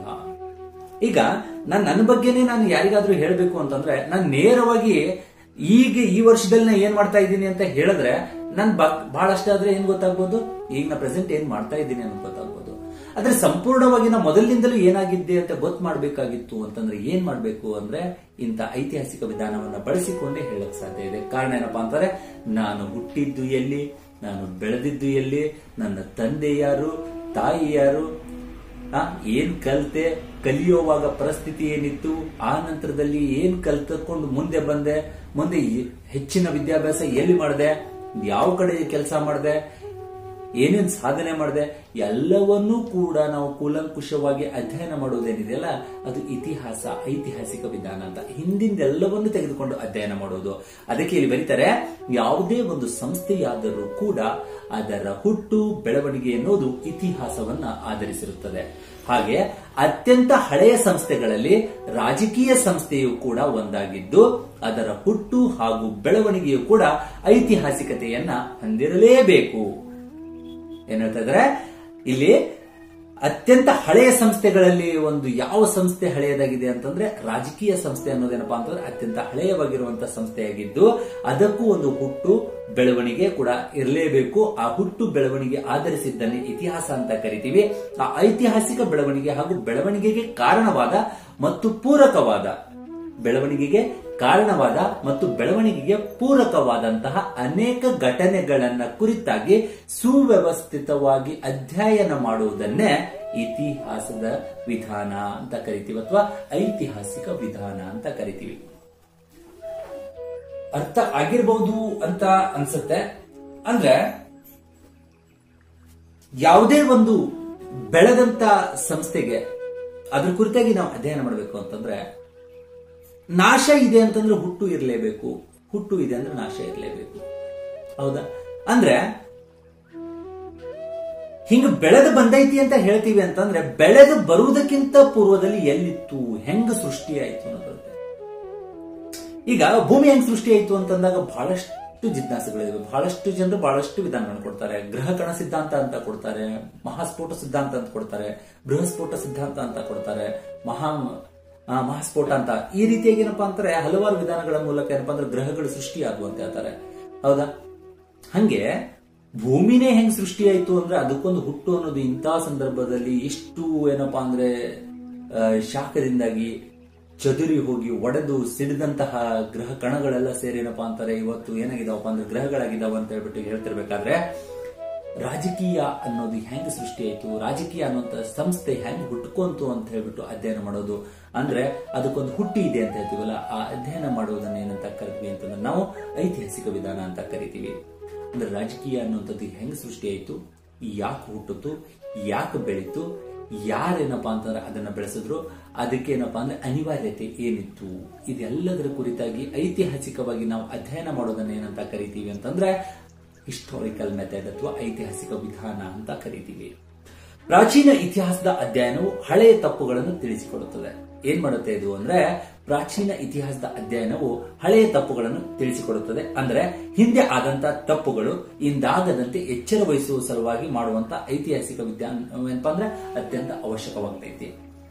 ಈಗ ನಾನು ನನ್ನ ಬಗ್ಗೆನೇ ನಾನು ಯಾರಿಗಾದ್ರೂ ಹೇಳಬೇಕು ಅಂತಂದ್ರೆ ನಾನು ನೇರವಾಗಿ ಈಗ ಈ ವರ್ಷದಲ್ಲಿ ನಾ ಏನ್ ಮಾಡ್ತಾ ಇದ್ದೀನಿ ಅಂತ ಹೇಳಿದ್ರೆ ನನ್ ಬಹಳಷ್ಟಾದ್ರೆ ಏನ್ ಗೊತ್ತಾಗ್ಬೋದು ಈಗ ನಾ ಪ್ರೆಸೆಂಟ್ ಏನ್ ಮಾಡ್ತಾ ಇದ್ದೀನಿ ಅನ್ನೋದು ಗೊತ್ತಾಗ್ಬೋದು ಆದ್ರೆ ಸಂಪೂರ್ಣವಾಗಿ ನಾ ಮೊದಲಿನಿಂದಲೂ ಏನಾಗಿದ್ದೆ ಅಂತ ಗೊತ್ತು ಮಾಡ್ಬೇಕಾಗಿತ್ತು ಅಂತಂದ್ರೆ ಏನ್ ಮಾಡ್ಬೇಕು ಅಂದ್ರೆ ಇಂಥ ಐತಿಹಾಸಿಕ ವಿಧಾನವನ್ನ ಬಳಸಿಕೊಂಡೇ ಹೇಳಕ್ ಸಾಧ್ಯ ಇದೆ ಕಾರಣ ಏನಪ್ಪಾ ಅಂತಾರೆ ನಾನು ಹುಟ್ಟಿದ್ದು ಎಲ್ಲಿ ನಾನು ಬೆಳೆದಿದ್ದು ಎಲ್ಲಿ ನನ್ನ ತಂದೆ ಯಾರು ತಾಯಿ ಯಾರು ಆ, ಏನ್ ಕಲ್ತೆ ಕಲಿಯೋವಾಗ ಪರಿಸ್ಥಿತಿ ಏನಿತ್ತು ಆ ನಂತರದಲ್ಲಿ ಏನ್ ಕಲ್ತಕೊಂಡು ಮುಂದೆ ಬಂದೆ ಮುಂದೆ ಈ- ಹೆಚ್ಚಿನ ವಿದ್ಯಾಭ್ಯಾಸ ಎಲ್ಲಿ ಮಾಡಿದೆ ಯಾವ ಕಡೆ ಕೆಲಸ ಮಾಡಿದೆ ಏನೇನ್ ಸಾಧನೆ ಮಾಡಿದೆ ಎಲ್ಲವನ್ನೂ ಕೂಡ ನಾವು ಕೂಲಂಕುಷವಾಗಿ ಅಧ್ಯಯನ ಮಾಡುವುದೇನಿದೆಯಲ್ಲ ಅದು ಇತಿಹಾಸ ಐತಿಹಾಸಿಕ ವಿಧಾನ ಅಂತ ಹಿಂದಿಂದೆಲ್ಲವನ್ನು ತೆಗೆದುಕೊಂಡು ಅಧ್ಯಯನ ಮಾಡೋದು ಅದಕ್ಕೆ ಇಲ್ಲಿ ಬರೀತಾರೆ ಯಾವುದೇ ಒಂದು ಸಂಸ್ಥೆಯಾದರೂ ಕೂಡ ಅದರ ಹುಟ್ಟು ಬೆಳವಣಿಗೆ ಎನ್ನುವುದು ಇತಿಹಾಸವನ್ನ ಆಧರಿಸಿರುತ್ತದೆ ಹಾಗೆ ಅತ್ಯಂತ ಹಳೆಯ ಸಂಸ್ಥೆಗಳಲ್ಲಿ ರಾಜಕೀಯ ಸಂಸ್ಥೆಯು ಕೂಡ ಒಂದಾಗಿದ್ದು ಅದರ ಹುಟ್ಟು ಹಾಗೂ ಬೆಳವಣಿಗೆಯು ಕೂಡ ಐತಿಹಾಸಿಕತೆಯನ್ನ ಹೊಂದಿರಲೇಬೇಕು ಏನ್ ಹೇಳ್ತಾ ಇದಾರೆ ಇಲ್ಲಿ ಅತ್ಯಂತ ಹಳೆಯ ಸಂಸ್ಥೆಗಳಲ್ಲಿ ಒಂದು ಯಾವ ಸಂಸ್ಥೆ ಹಳೆಯದಾಗಿದೆ ಅಂತಂದ್ರೆ ರಾಜಕೀಯ ಸಂಸ್ಥೆ ಅನ್ನೋದೇನಪ್ಪಾ ಅಂತಂದ್ರೆ ಅತ್ಯಂತ ಹಳೆಯವಾಗಿರುವಂತಹ ಸಂಸ್ಥೆಯಾಗಿದ್ದು ಅದಕ್ಕೂ ಒಂದು ಹುಟ್ಟು ಬೆಳವಣಿಗೆ ಕೂಡ ಇರಲೇಬೇಕು ಆ ಹುಟ್ಟು ಬೆಳವಣಿಗೆ ಆಧರಿಸಿದ್ದನ್ನೇ ಇತಿಹಾಸ ಅಂತ ಕರಿತೀವಿ ಆ ಐತಿಹಾಸಿಕ ಬೆಳವಣಿಗೆ ಹಾಗೂ ಬೆಳವಣಿಗೆಗೆ ಕಾರಣವಾದ ಮತ್ತು ಪೂರಕವಾದ ಬೆಳವಣಿಗೆಗೆ ಕಾರಣವಾದ ಮತ್ತು ಬೆಳವಣಿಗೆಗೆ ಪೂರಕವಾದಂತಹ ಅನೇಕ ಘಟನೆಗಳನ್ನ ಕುರಿತಾಗಿ ಸುವ್ಯವಸ್ಥಿತವಾಗಿ ಅಧ್ಯಯನ ಮಾಡುವುದನ್ನೇ ಇತಿಹಾಸದ ವಿಧಾನ ಅಂತ ಕರಿತೀವಿ ಅಥವಾ ಐತಿಹಾಸಿಕ ವಿಧಾನ ಅಂತ ಕರಿತೀವಿ ಅರ್ಥ ಆಗಿರ್ಬಹುದು ಅಂತ ಅನ್ಸುತ್ತೆ ಅಂದ್ರೆ ಯಾವುದೇ ಒಂದು ಬೆಳೆದಂತ ಸಂಸ್ಥೆಗೆ ಅದ್ರ ಕುರಿತಾಗಿ ನಾವು ಅಧ್ಯಯನ ಮಾಡಬೇಕು ಅಂತಂದ್ರೆ ನಾಶ ಇದೆ ಅಂತಂದ್ರೆ ಹುಟ್ಟು ಇರಲೇಬೇಕು ಹುಟ್ಟು ಇದೆ ಅಂದ್ರೆ ನಾಶ ಇರಲೇಬೇಕು ಹೌದಾ ಅಂದ್ರೆ ಹಿಂಗ ಬೆಳೆದು ಬಂದೈತಿ ಅಂತ ಹೇಳ್ತೀವಿ ಅಂತಂದ್ರೆ ಬೆಳೆದು ಬರುವುದಕ್ಕಿಂತ ಪೂರ್ವದಲ್ಲಿ ಎಲ್ಲಿತ್ತು ಹೆಂಗ ಸೃಷ್ಟಿ ಆಯ್ತು ಅನ್ನೋದಂತೆ ಈಗ ಭೂಮಿ ಹೆಂಗ್ ಸೃಷ್ಟಿ ಆಯ್ತು ಅಂತಂದಾಗ ಬಹಳಷ್ಟು ಜಿಜ್ಞಾಸೆಗಳಿವೆ ಬಹಳಷ್ಟು ಜನರು ಬಹಳಷ್ಟು ವಿಧಾನಗಳನ್ನು ಕೊಡ್ತಾರೆ ಗ್ರಹಕಣ ಸಿದ್ಧಾಂತ ಅಂತ ಕೊಡ್ತಾರೆ ಮಹಾಸ್ಫೋಟ ಸಿದ್ಧಾಂತ ಅಂತ ಕೊಡ್ತಾರೆ ಬೃಹಸ್ಫೋಟ ಸಿದ್ಧಾಂತ ಅಂತ ಕೊಡ್ತಾರೆ ಮಹಾ ಆ, ಮಹಾಸ್ಫೋಟ ಅಂತ ಈ ರೀತಿಯಾಗಿ ಏನಪ್ಪಾ ಅಂತಾರೆ ಹಲವಾರು ವಿಧಾನಗಳ ಮೂಲಕ ಏನಪ್ಪಾ ಅಂದ್ರೆ ಗ್ರಹಗಳು ಸೃಷ್ಟಿಯಾಗುವ ಅಂತ ಹೇಳ್ತಾರೆ ಹೌದಾ ಹಂಗೆ ಭೂಮಿನೇ ಹೆಂಗ್ ಸೃಷ್ಟಿಯಾಯ್ತು ಅಂದ್ರೆ ಅದಕ್ಕೊಂದು ಹುಟ್ಟು ಅನ್ನೋದು ಇಂತಹ ಸಂದರ್ಭದಲ್ಲಿ ಎಷ್ಟು ಏನಪ್ಪಾ ಅಂದ್ರೆ ಆ, ಶಾಖದಿಂದಾಗಿ ಚದುರಿ ಹೋಗಿ ಒಡೆದು ಸಿಡಿದಂತಹ ಗ್ರಹ ಕಣಗಳೆಲ್ಲ ಸೇರಿ ಏನಪ್ಪಾ ಅಂತಾರೆ ಇವತ್ತು ಏನಾಗಿದಾವಪ್ಪ ಅಂದ್ರೆ ಗ್ರಹಗಳಾಗಿದ್ದಾವ ಅಂತ ಹೇಳ್ಬಿಟ್ಟು ಹೇಳ್ತಿರ್ಬೇಕಾದ್ರೆ ರಾಜಕೀಯ ಅನ್ನೋದು ಹೆಂಗ್ ಸೃಷ್ಟಿಯಾಯ್ತು ರಾಜಕೀಯ ಅನ್ನುವಂತ ಸಂಸ್ಥೆ ಹೆಂಗ್ ಹುಟ್ಕೊಂತು ಅಂತ ಹೇಳ್ಬಿಟ್ಟು ಅಧ್ಯಯನ ಮಾಡೋದು ಅಂದ್ರೆ ಅದಕ್ಕೊಂದು ಹುಟ್ಟಿ ಇದೆ ಅಂತ ಹೇಳ್ತೀವಲ್ಲ ಆ ಅಧ್ಯಯನ ಮಾಡೋದನ್ನ ಏನಂತ ಕರಿತೀವಿ ಅಂತಂದ್ರೆ ನಾವು ಐತಿಹಾಸಿಕ ವಿಧಾನ ಅಂತ ಕರಿತೀವಿ ಅಂದ್ರೆ ರಾಜಕೀಯ ಅನ್ನುವಂಥದ್ದು ಹೆಂಗ್ ಸೃಷ್ಟಿಯಾಯ್ತು ಯಾಕೆ ಹುಟ್ಟಿತು ಯಾಕೆ ಬೆಳೀತು ಯಾರೇನಪ್ಪಾ ಅಂತಂದ್ರೆ ಅದನ್ನ ಬೆಳೆಸಿದ್ರು ಅದಕ್ಕೇನಪ್ಪಾ ಅಂದ್ರೆ ಅನಿವಾರ್ಯತೆ ಏನಿತ್ತು ಇದೆಲ್ಲದರ ಕುರಿತಾಗಿ ಐತಿಹಾಸಿಕವಾಗಿ ನಾವು ಅಧ್ಯಯನ ಮಾಡೋದನ್ನ ಏನಂತ ಕರಿತೀವಿ ಅಂತಂದ್ರೆ ಹಿಸ್ಟಾರಿಕಲ್ ಮೆಥಡ್ ಅಥವಾ ಐತಿಹಾಸಿಕ ವಿಧಾನ ಅಂತ ಕರಿತೀವಿ ಪ್ರಾಚೀನ ಇತಿಹಾಸದ ಅಧ್ಯಯನವು ಹಳೆಯ ತಪ್ಪುಗಳನ್ನು ತಿಳಿಸಿಕೊಡುತ್ತದೆ ಏನ್ ಮಾಡುತ್ತೆ ಇದು ಅಂದ್ರೆ ಪ್ರಾಚೀನ ಇತಿಹಾಸದ ಅಧ್ಯಯನವು ಹಳೆಯ ತಪ್ಪುಗಳನ್ನು ತಿಳಿಸಿಕೊಡುತ್ತದೆ ಅಂದ್ರೆ ಹಿಂದೆ ಆದಂತ ತಪ್ಪುಗಳು ಇಂದಾಗದಂತೆ ಎಚ್ಚರ ವಹಿಸುವ ಸಲುವಾಗಿ ಮಾಡುವಂತ ಐತಿಹಾಸಿಕ ವಿಜ್ಞಾನ ಏನಪ್ಪಾ ಅಂದ್ರೆ ಅತ್ಯಂತ ಅವಶ್ಯಕವಾಗ್ತೈತಿ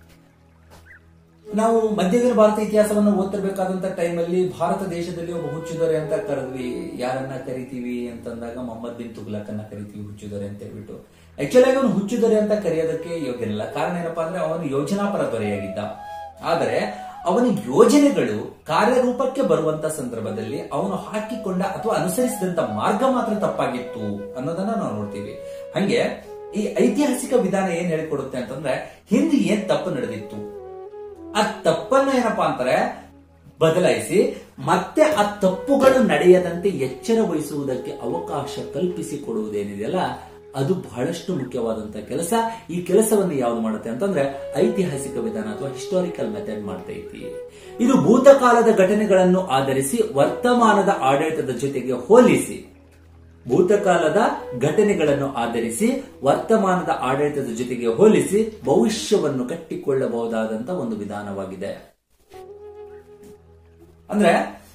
ನಾವು ಮಧ್ಯಯುಗೀನ ಭಾರತ ಇತಿಹಾಸವನ್ನು ಓದ್ತಿರ್ಬೇಕಾದಂತ ಟೈಮಲ್ಲಿ ಭಾರತ ದೇಶದಲ್ಲಿ ಒಬ್ಬ ಹುಚ್ಚುದೊರೆ ಅಂತ ಕರೆದ್ವಿ ಯಾರನ್ನ ಕರಿತೀವಿ ಅಂತಂದಾಗ ಮೊಹಮ್ಮದ್ ಬಿನ್ ತುಗ್ಲಕ್ ಅನ್ನ ಕರಿತೀವಿ ಹುಚ್ಚುದೊರೆ ಅಂತ ಹೇಳ್ಬಿಟ್ಟು ಆಕ್ಚುಲ್ ಆಗಿ ಅವನು ಹುಚ್ಚುದೊರೆ ಅಂತ ಕರೆಯೋದಕ್ಕೆ ಯೋಗ್ಯನಿಲ್ಲ ಕಾರಣ ಏನಪ್ಪಾ ಅಂದ್ರೆ ಅವನು ಯೋಜನಾಪರ ದೊರೆಯಾಗಿದ್ದ ಆದರೆ ಅವನ ಯೋಜನೆಗಳು ಕಾರ್ಯರೂಪಕ್ಕೆ ಬರುವಂತ ಸಂದರ್ಭದಲ್ಲಿ ಅವನು ಹಾಕಿಕೊಂಡ ಅಥವಾ ಅನುಸರಿಸಿದಂತ ಮಾರ್ಗ ಮಾತ್ರ ತಪ್ಪಾಗಿತ್ತು ಅನ್ನೋದನ್ನ ನಾವು ನೋಡ್ತೀವಿ ಹಂಗೆ ಈ ಐತಿಹಾಸಿಕ ವಿಧಾನ ಏನ್ ಹೇಳಿಕೊಡುತ್ತೆ ಅಂತಂದ್ರೆ ಹಿಂದೆ ಏನ್ ತಪ್ಪು ನಡೆದಿತ್ತು ಆ ತಪ್ಪನ್ನ ಏನಪ್ಪಾ ಅಂತಾರೆ ಬದಲಾಯಿಸಿ ಮತ್ತೆ ಆ ತಪ್ಪುಗಳು ನಡೆಯದಂತೆ ಎಚ್ಚರ ವಹಿಸುವುದಕ್ಕೆ ಅವಕಾಶ ಕಲ್ಪಿಸಿಕೊಡುವುದೇನಿದೆಯಲ್ಲ ಅದು ಬಹಳಷ್ಟು ಮುಖ್ಯವಾದಂತಹ ಕೆಲಸ ಈ ಕೆಲಸವನ್ನು ಯಾವ್ದು ಮಾಡುತ್ತೆ ಅಂತಂದ್ರೆ ಐತಿಹಾಸಿಕ ವಿಧಾನ ಅಥವಾ ಹಿಸ್ಟಾರಿಕಲ್ ಮೆಥಡ್ ಮಾಡ್ತೈತಿ ಇದು ಭೂತಕಾಲದ ಘಟನೆಗಳನ್ನು ಆಧರಿಸಿ ವರ್ತಮಾನದ ಆಡಳಿತದ ಜೊತೆಗೆ ಹೋಲಿಸಿ ಭೂತಕಾಲದ ಘಟನೆಗಳನ್ನು ಆಧರಿಸಿ ವರ್ತಮಾನದ ಆಡಳಿತದ ಜೊತೆಗೆ ಹೋಲಿಸಿ ಭವಿಷ್ಯವನ್ನು ಕಟ್ಟಿಕೊಳ್ಳಬಹುದಾದಂತ ಒಂದು ವಿಧಾನವಾಗಿದೆ ಅಂದ್ರೆ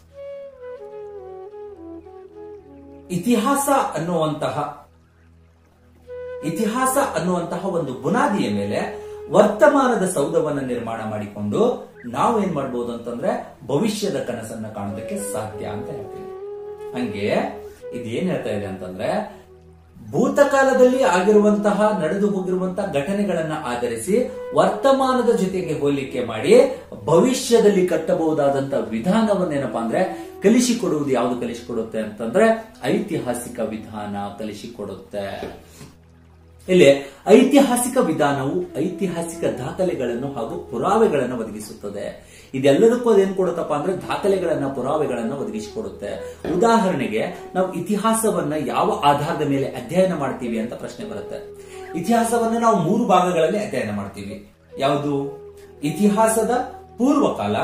ಇತಿಹಾಸ ಅನ್ನುವಂತಹ ಇತಿಹಾಸ ಅನ್ನುವಂತಹ ಒಂದು ಬುನಾದಿಯ ಮೇಲೆ ವರ್ತಮಾನದ ಸೌಧವನ್ನ ನಿರ್ಮಾಣ ಮಾಡಿಕೊಂಡು ನಾವು ಏನ್ ಮಾಡ್ಬೋದು ಅಂತಂದ್ರೆ ಭವಿಷ್ಯದ ಕನಸನ್ನ ಕಾಣೋದಕ್ಕೆ ಸಾಧ್ಯ ಅಂತ ಹೇಳ್ತೀವಿ ಹಂಗೆ ಇದೇನ್ ಹೇಳ್ತಾ ಇದೆ ಅಂತಂದ್ರೆ ಭೂತಕಾಲದಲ್ಲಿ ಆಗಿರುವಂತಹ ನಡೆದು ಹೋಗಿರುವಂತಹ ಘಟನೆಗಳನ್ನ ಆಧರಿಸಿ ವರ್ತಮಾನದ ಜೊತೆಗೆ ಹೋಲಿಕೆ ಮಾಡಿ ಭವಿಷ್ಯದಲ್ಲಿ ಕಟ್ಟಬಹುದಾದಂತಹ ವಿಧಾನವನ್ನೇನಪ್ಪಾ ಅಂದ್ರೆ ಕಲಿಸಿಕೊಡುವುದು ಯಾವುದು ಕಲಿಸಿಕೊಡುತ್ತೆ ಅಂತಂದ್ರೆ ಐತಿಹಾಸಿಕ ವಿಧಾನ ಕಲಿಸಿಕೊಡುತ್ತೆ ಇಲ್ಲಿ ಐತಿಹಾಸಿಕ ವಿಧಾನವು ಐತಿಹಾಸಿಕ ದಾಖಲೆಗಳನ್ನು ಹಾಗೂ ಪುರಾವೆಗಳನ್ನು ಒದಗಿಸುತ್ತದೆ ಇದೆಲ್ಲದಕ್ಕೂ ಅದೇನ್ ಕೊಡುತ್ತಪ್ಪ ಅಂದ್ರೆ ದಾಖಲೆಗಳನ್ನ ಪುರಾವೆಗಳನ್ನ ಒದಗಿಸಿಕೊಡುತ್ತೆ ಉದಾಹರಣೆಗೆ ನಾವು ಇತಿಹಾಸವನ್ನ ಯಾವ ಆಧಾರದ ಮೇಲೆ ಅಧ್ಯಯನ ಮಾಡ್ತೀವಿ ಅಂತ ಪ್ರಶ್ನೆ ಬರುತ್ತೆ ಇತಿಹಾಸವನ್ನ ನಾವು ಮೂರು ಭಾಗಗಳಲ್ಲಿ ಅಧ್ಯಯನ ಮಾಡ್ತೀವಿ ಯಾವುದು ಇತಿಹಾಸದ ಪೂರ್ವಕಾಲ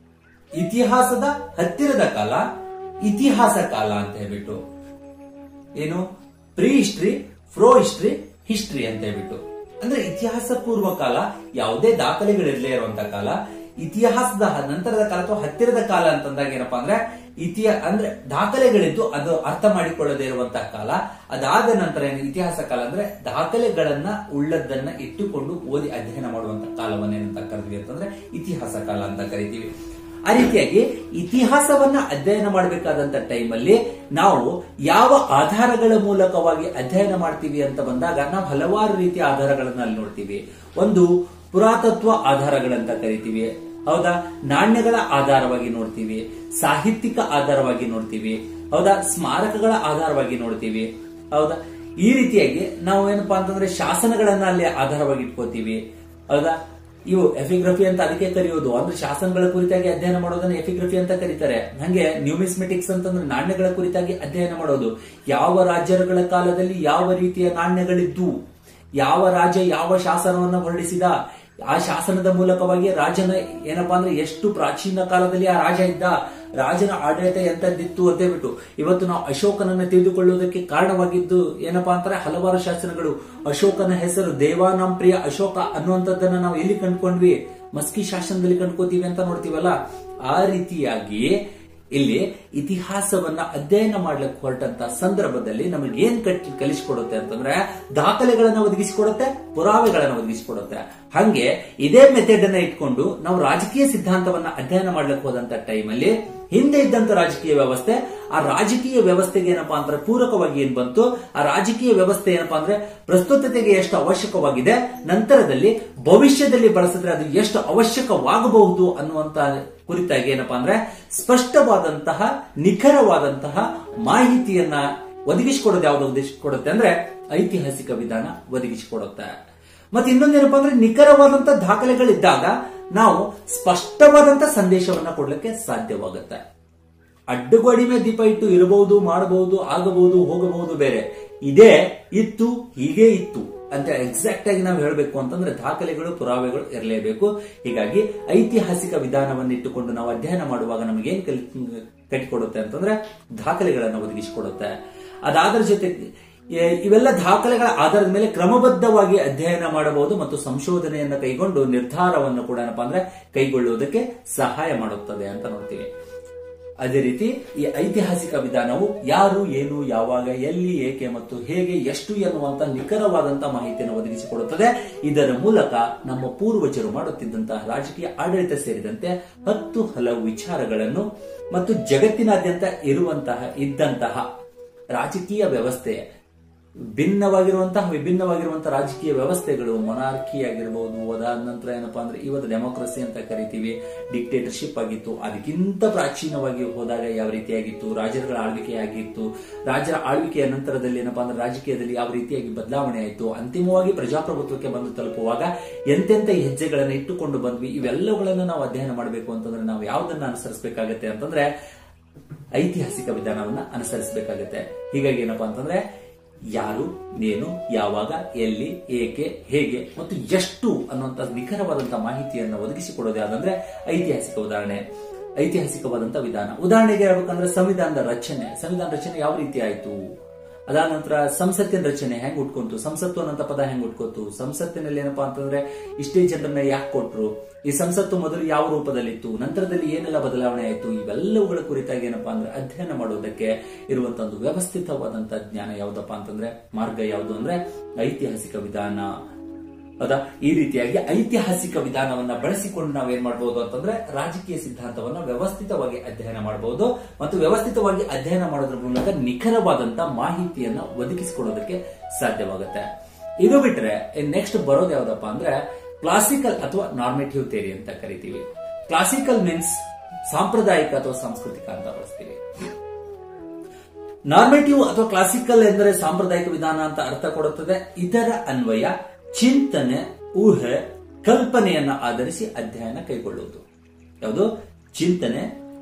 ಇತಿಹಾಸದ ಹತ್ತಿರದ ಕಾಲ ಇತಿಹಾಸ ಕಾಲ ಅಂತ ಹೇಳ್ಬಿಟ್ಟು ಏನು pre history proto history history ಅಂತ ಹೇಳ್ಬಿಟ್ಟು ಅಂದ್ರೆ ಇತಿಹಾಸ ಪೂರ್ವ ಕಾಲ ಯಾವುದೇ ದಾಖಲೆಗಳಿರಲೇ ಇರುವಂತ ಕಾಲ ಇತಿಹಾಸದ ಹ- ನಂತರದ ಕಾಲ ಅಥವಾ ಹತ್ತಿರದ ಕಾಲ ಅಂತಂದಾಗ ಏನಪ್ಪಾ ಅಂದ್ರೆ ಇತಿಹ ಅಂದ್ರೆ ದಾಖಲೆಗಳಿದ್ದು ಅದು ಅರ್ಥ ಮಾಡಿಕೊಳ್ಳದೇ ಇರುವಂತಹ ಕಾಲ ಅದಾದ ನಂತರ ಏನು ಇತಿಹಾಸ ಕಾಲ ಅಂದ್ರೆ ದಾಖಲೆಗಳನ್ನ ಉಳ್ಳದ್ದನ್ನ ಇಟ್ಟುಕೊಂಡು ಓದಿ ಅಧ್ಯಯನ ಮಾಡುವಂತ ಕಾಲವನ್ನೇನಂತ ಕರಿತೀವಿ ಅಂತಂದ್ರೆ ಇತಿಹಾಸ ಕಾಲ ಅಂತ ಕರಿತೀವಿ ಆ ರೀತಿಯಾಗಿ ಇತಿಹಾಸವನ್ನ ಅಧ್ಯಯನ ಮಾಡಬೇಕಾದಂತ ಟೈಮಲ್ಲಿ ನಾವು ಯಾವ ಆಧಾರಗಳ ಮೂಲಕವಾಗಿ ಅಧ್ಯಯನ ಮಾಡ್ತೀವಿ ಅಂತ ಬಂದಾಗ ನಾವು ಹಲವಾರು ರೀತಿಯ ಆಧಾರಗಳನ್ನ ಅಲ್ಲಿ ನೋಡ್ತೀವಿ ಒಂದು ಪುರಾತತ್ವ ಆಧಾರಗಳಂತ ಕರಿತೀವಿ ಹೌದಾ ನಾಣ್ಯಗಳ ಆಧಾರವಾಗಿ ನೋಡ್ತೀವಿ ಸಾಹಿತ್ಯಿಕ ಆಧಾರವಾಗಿ ನೋಡ್ತೀವಿ ಹೌದಾ ಸ್ಮಾರಕಗಳ ಆಧಾರವಾಗಿ ನೋಡ್ತೀವಿ ಹೌದಾ ಈ ರೀತಿಯಾಗಿ ನಾವು ಏನಪ್ಪಾ ಅಂತಂದ್ರೆ ಶಾಸನಗಳನ್ನ ಅಲ್ಲಿ ಆಧಾರವಾಗಿ ಇಟ್ಕೋತೀವಿ ಹೌದಾ ಇವು ಎಫಿಗ್ರಫಿ ಅಂತ ಅದಕ್ಕೆ ಕರೆಯೋದು ಅಂದ್ರೆ ಶಾಸನಗಳ ಕುರಿತಾಗಿ ಅಧ್ಯಯನ ಮಾಡೋದನ್ನ ಎಫಿಗ್ರಫಿ ಅಂತ ಕರೀತಾರೆ ಹಂಗೆ ನ್ಯೂಮಿಸ್ಮೆಟಿಕ್ಸ್ ಅಂತಂದ್ರೆ ನಾಣ್ಯಗಳ ಕುರಿತಾಗಿ ಅಧ್ಯಯನ ಮಾಡೋದು ಯಾವ ರಾಜ್ಯಗಳ ಕಾಲದಲ್ಲಿ ಯಾವ ರೀತಿಯ ನಾಣ್ಯಗಳಿದ್ದು ಯಾವ ರಾಜ್ಯ ಯಾವ ಶಾಸನವನ್ನ ಹೊರಡಿಸಿದ ಆ ಶಾಸನದ ಮೂಲಕವಾಗಿ ರಾಜನ ಏನಪ್ಪಾ ಅಂದ್ರೆ ಎಷ್ಟು ಪ್ರಾಚೀನ ಕಾಲದಲ್ಲಿ ಆ ರಾಜ ಇದ್ದ ರಾಜನ ಆಡಳಿತ ಎಂತದ್ದಿತ್ತು ಅಂತ ಹೇಳ್ಬಿಟ್ಟು ಇವತ್ತು ನಾವು ಅಶೋಕನನ್ನ ತಿಳಿದುಕೊಳ್ಳುವುದಕ್ಕೆ ಕಾರಣವಾಗಿದ್ದು ಏನಪ್ಪಾ ಅಂತಾರೆ ಹಲವಾರು ಶಾಸನಗಳು ಅಶೋಕನ ಹೆಸರು ದೇವಾನಾಂ ಪ್ರಿಯ ಅಶೋಕ ಅನ್ನುವಂಥದ್ದನ್ನ ನಾವು ಎಲ್ಲಿ ಕಂಡ್ಕೊಂಡ್ವಿ ಮಸ್ಕಿ ಶಾಸನದಲ್ಲಿ ಕಂಡ್ಕೋತೀವಿ ಅಂತ ನೋಡ್ತೀವಲ್ಲ ಆ ರೀತಿಯಾಗಿ ಇಲ್ಲಿ ಇತಿಹಾಸವನ್ನ ಅಧ್ಯಯನ ಮಾಡ್ಲಿಕ್ಕೆ ಹೊರಟಂತ ಸಂದರ್ಭದಲ್ಲಿ ನಮಗೆ ಏನ್ ಕಟ್ ಕಲಿಸಿಕೊಡುತ್ತೆ ಅಂತಂದ್ರೆ ದಾಖಲೆಗಳನ್ನ ಒದಗಿಸಿಕೊಡುತ್ತೆ ಪುರಾವೆಗಳನ್ನ ಒದಗಿಸಿಕೊಡುತ್ತೆ ಹಂಗೆ ಇದೇ ಮೆಥಡ್ ಅನ್ನ ಇಟ್ಕೊಂಡು ನಾವು ರಾಜಕೀಯ ಸಿದ್ಧಾಂತವನ್ನ ಅಧ್ಯಯನ ಮಾಡ್ಲಿಕ್ಕೆ ಹೋದಂತ ಟೈಮಲ್ಲಿ ಹಿಂದೆ ಇದ್ದಂತ ರಾಜಕೀಯ ವ್ಯವಸ್ಥೆ ಆ ರಾಜಕೀಯ ವ್ಯವಸ್ಥೆಗೆ ಏನಪ್ಪಾ ಅಂದ್ರೆ ಪೂರಕವಾಗಿ ಏನ್ ಬಂತು ಆ ರಾಜಕೀಯ ವ್ಯವಸ್ಥೆ ಏನಪ್ಪಾ ಅಂದ್ರೆ ಪ್ರಸ್ತುತತೆಗೆ ಎಷ್ಟು ಅವಶ್ಯಕವಾಗಿದೆ ನಂತರದಲ್ಲಿ ಭವಿಷ್ಯದಲ್ಲಿ ಬಳಸಿದ್ರೆ ಅದು ಎಷ್ಟು ಅವಶ್ಯಕವಾಗಬಹುದು ಅನ್ನುವಂತ ಕುರಿತಾಗಿ ಏನಪ್ಪಾ ಅಂದ್ರೆ ಸ್ಪಷ್ಟವಾದಂತಹ ನಿಖರವಾದಂತಹ ಮಾಹಿತಿಯನ್ನ ಒದಗಿಸಿಕೊಡೋದು ಯಾವ್ದು ಒದಗಿಸಿಕೊಡುತ್ತೆ ಅಂದ್ರೆ ಐತಿಹಾಸಿಕ ವಿಧಾನ ಒದಗಿಸಿಕೊಡುತ್ತೆ ಮತ್ತೆ ಇನ್ನೊಂದೇನಪ್ಪಾ ಅಂದ್ರೆ ನಿಖರವಾದಂತ ದಾಖಲೆಗಳಿದ್ದಾಗ ನಾವು ಸ್ಪಷ್ಟವಾದಂತ ಸಂದೇಶವನ್ನ ಕೊಡ್ಲಿಕ್ಕೆ ಸಾಧ್ಯವಾಗುತ್ತೆ ಅಡ್ಡಗು ಅಡಿಮೆ ದೀಪ ಇಟ್ಟು ಇರಬಹುದು ಮಾಡಬಹುದು ಆಗಬಹುದು ಹೋಗಬಹುದು ಬೇರೆ ಇದೇ ಇತ್ತು ಹೀಗೆ ಇತ್ತು ಅಂತ ಎಕ್ಸಾಕ್ಟ್ ಆಗಿ ನಾವು ಹೇಳಬೇಕು ಅಂತಂದ್ರೆ ದಾಖಲೆಗಳು ಪುರಾವೆಗಳು ಇರಲೇಬೇಕು ಹೀಗಾಗಿ ಐತಿಹಾಸಿಕ ವಿಧಾನವನ್ನು ಇಟ್ಟುಕೊಂಡು ನಾವು ಅಧ್ಯಯನ ಮಾಡುವಾಗ ನಮಗೇನ್ ಕಲಿ ಕಟ್ಟಿಕೊಡುತ್ತೆ ಅಂತಂದ್ರೆ ದಾಖಲೆಗಳನ್ನು ಒದಗಿಸಿಕೊಡುತ್ತೆ ಅದಾದ್ರ ಜೊತೆ ಎ- ಇವೆಲ್ಲ ದಾಖಲೆಗಳ ಆಧಾರದ ಮೇಲೆ ಕ್ರಮಬದ್ಧವಾಗಿ ಅಧ್ಯಯನ ಮಾಡಬಹುದು ಮತ್ತು ಸಂಶೋಧನೆಯನ್ನು ಕೈಗೊಂಡು ನಿರ್ಧಾರವನ್ನು ಕೂಡ ಏನಪ್ಪಾ ಅಂದ್ರೆ ಕೈಗೊಳ್ಳುವುದಕ್ಕೆ ಸಹಾಯ ಮಾಡುತ್ತದೆ ಅಂತ ನೋಡ್ತೀವಿ ಅದೇ ರೀತಿ ಈ ಐತಿಹಾಸಿಕ ವಿಧಾನವು ಯಾರು ಏನು ಯಾವಾಗ ಎಲ್ಲಿ ಏಕೆ ಮತ್ತು ಹೇಗೆ ಎಷ್ಟು ಎನ್ನುವಂತ ನಿಖರವಾದಂತಹ ಮಾಹಿತಿಯನ್ನು ಒದಗಿಸಿಕೊಡುತ್ತದೆ ಇದರ ಮೂಲಕ ನಮ್ಮ ಪೂರ್ವಜರು ಮಾಡುತ್ತಿದ್ದಂತಹ ರಾಜಕೀಯ ಆಡಳಿತ ಸೇರಿದಂತೆ ಹತ್ತು ಹಲವು ವಿಚಾರಗಳನ್ನು ಮತ್ತು ಜಗತ್ತಿನಾದ್ಯಂತ ಇರುವಂತಹ ಇದ್ದಂತಹ ರಾಜಕೀಯ ವ್ಯವಸ್ಥೆ ಭಿನ್ನವಾಗಿರುವಂತಹ ವಿಭಿನ್ನವಾಗಿರುವಂತಹ ರಾಜಕೀಯ ವ್ಯವಸ್ಥೆಗಳು ಮೊನಾರ್ಕಿ ಆಗಿರ್ಬೋದು ಅದಾದ ನಂತರ ಏನಪ್ಪಾ ಅಂದ್ರೆ ಇವತ್ತು ಡೆಮೋಕ್ರಸಿ ಅಂತ ಕರಿತೀವಿ ಡಿಕ್ಟೇಟರ್ಶಿಪ್ ಆಗಿತ್ತು ಅದಕ್ಕಿಂತ ಪ್ರಾಚೀನವಾಗಿ ಹೋದಾಗ ಯಾವ ರೀತಿಯಾಗಿತ್ತು ರಾಜರುಗಳ ಆಳ್ವಿಕೆ ಆಗಿತ್ತು ರಾಜರ ಆಳ್ವಿಕೆಯ ನಂತರದಲ್ಲಿ ಏನಪ್ಪಾ ಅಂದ್ರೆ ರಾಜಕೀಯದಲ್ಲಿ ಯಾವ ರೀತಿಯಾಗಿ ಬದಲಾವಣೆ ಆಯಿತು ಅಂತಿಮವಾಗಿ ಪ್ರಜಾಪ್ರಭುತ್ವಕ್ಕೆ ಬಂದು ತಲುಪುವಾಗ ಎಂತೆಂತ ಹೆಜ್ಜೆಗಳನ್ನು ಇಟ್ಟುಕೊಂಡು ಬಂದ್ವಿ ಇವೆಲ್ಲವುಗಳನ್ನು ನಾವು ಅಧ್ಯಯನ ಮಾಡಬೇಕು ಅಂತಂದ್ರೆ ನಾವು ಯಾವುದನ್ನ ಅನುಸರಿಸಬೇಕಾಗತ್ತೆ ಅಂತಂದ್ರೆ ಐತಿಹಾಸಿಕ ವಿಧಾನವನ್ನ ಅನುಸರಿಸಬೇಕಾಗತ್ತೆ ಹೀಗಾಗಿ ಏನಪ್ಪಾ ಅಂತಂದ್ರೆ ಯಾರು ಏನು ಯಾವಾಗ ಎಲ್ಲಿ ಏಕೆ ಹೇಗೆ ಮತ್ತು ಎಷ್ಟು ಅನ್ನುವಂತ ನಿಖರವಾದಂತಹ ಮಾಹಿತಿಯನ್ನು ಒದಗಿಸಿಕೊಡೋದು ಯಾವ್ದಂದ್ರೆ ಐತಿಹಾಸಿಕ ಉದಾಹರಣೆ ಐತಿಹಾಸಿಕವಾದಂತಹ ವಿಧಾನ ಉದಾಹರಣೆಗೆ ಹೇಳ್ಬೇಕಂದ್ರೆ ಸಂವಿಧಾನದ ರಚನೆ ಸಂವಿಧಾನ ರಚನೆ ಯಾವ ರೀತಿ ಆಯ್ತು ಅದಾದ ನಂತರ ಸಂಸತ್ತಿನ ರಚನೆ ಹೆಂಗ್ ಉಟ್ಕೊಂತು ಸಂಸತ್ತು ಅನ್ನೋಂಥ ಪದ ಹೆಂಗ್ ಉಟ್ಕೋತು ಸಂಸತ್ತಿನಲ್ಲಿ ಏನಪ್ಪಾ ಅಂತಂದ್ರೆ ಇಷ್ಟೇ ಜನರನ್ನ ಯಾಕೆ ಕೊಟ್ರು ಈ ಸಂಸತ್ತು ಮೊದಲು ಯಾವ ರೂಪದಲ್ಲಿತ್ತು ನಂತರದಲ್ಲಿ ಏನೆಲ್ಲ ಬದಲಾವಣೆ ಆಯಿತು ಇವೆಲ್ಲವುಗಳ ಕುರಿತಾಗಿ ಏನಪ್ಪಾ ಅಂದ್ರೆ ಅಧ್ಯಯನ ಮಾಡೋದಕ್ಕೆ ಇರುವಂತಹ ಒಂದು ವ್ಯವಸ್ಥಿತವಾದಂತಹ ಜ್ಞಾನ ಯಾವ್ದಪ್ಪ ಅಂತಂದ್ರೆ ಮಾರ್ಗ ಯಾವುದು ಅಂದ್ರೆ ಐತಿಹಾಸಿಕ ವಿಧಾನ ಹೌದಾ ಈ ರೀತಿಯಾಗಿ ಐತಿಹಾಸಿಕ ವಿಧಾನವನ್ನ ಬಳಸಿಕೊಂಡು ನಾವೇನ್ ಮಾಡಬಹುದು ಅಂತಂದ್ರೆ ರಾಜಕೀಯ ಸಿದ್ಧಾಂತವನ್ನ ವ್ಯವಸ್ಥಿತವಾಗಿ ಅಧ್ಯಯನ ಮಾಡಬಹುದು ಮತ್ತು ವ್ಯವಸ್ಥಿತವಾಗಿ ಅಧ್ಯಯನ ಮಾಡೋದ್ರ ಮೂಲಕ ನಿಖರವಾದಂತ ಮಾಹಿತಿಯನ್ನ ಒದಗಿಸಿಕೊಡೋದಕ್ಕೆ ಸಾಧ್ಯವಾಗುತ್ತೆ ಇದು ಬಿಟ್ರೆ ನೆಕ್ಸ್ಟ್ ಬರೋದು ಯಾವ್ದಪ್ಪ ಅಂದ್ರೆ ಕ್ಲಾಸಿಕಲ್ ಅಥವಾ ನಾರ್ಮೇಟಿವ್ ಥಿಯರಿ ಅಂತ ಕರಿತೀವಿ ಕ್ಲಾಸಿಕಲ್ ಮೀನ್ಸ್ ಸಾಂಪ್ರದಾಯಿಕ ಅಥವಾ ಸಾಂಸ್ಕೃತಿಕ ಅಂತ ಬಳಸ್ತೀವಿ ನಾರ್ಮೇಟಿವ್ ಅಥವಾ ಕ್ಲಾಸಿಕಲ್ ಎಂದರೆ ಸಾಂಪ್ರದಾಯಿಕ ವಿಧಾನ ಅಂತ ಅರ್ಥ ಕೊಡುತ್ತದೆ ಇದರ ಅನ್ವಯ ಚಿಂತನೆ ಊಹೆ ಕಲ್ಪನೆಯನ್ನ ಆಧರಿಸಿ ಅಧ್ಯಯನ ಕೈಗೊಳ್ಳುವುದು ಯಾವುದು ಚಿಂತನೆ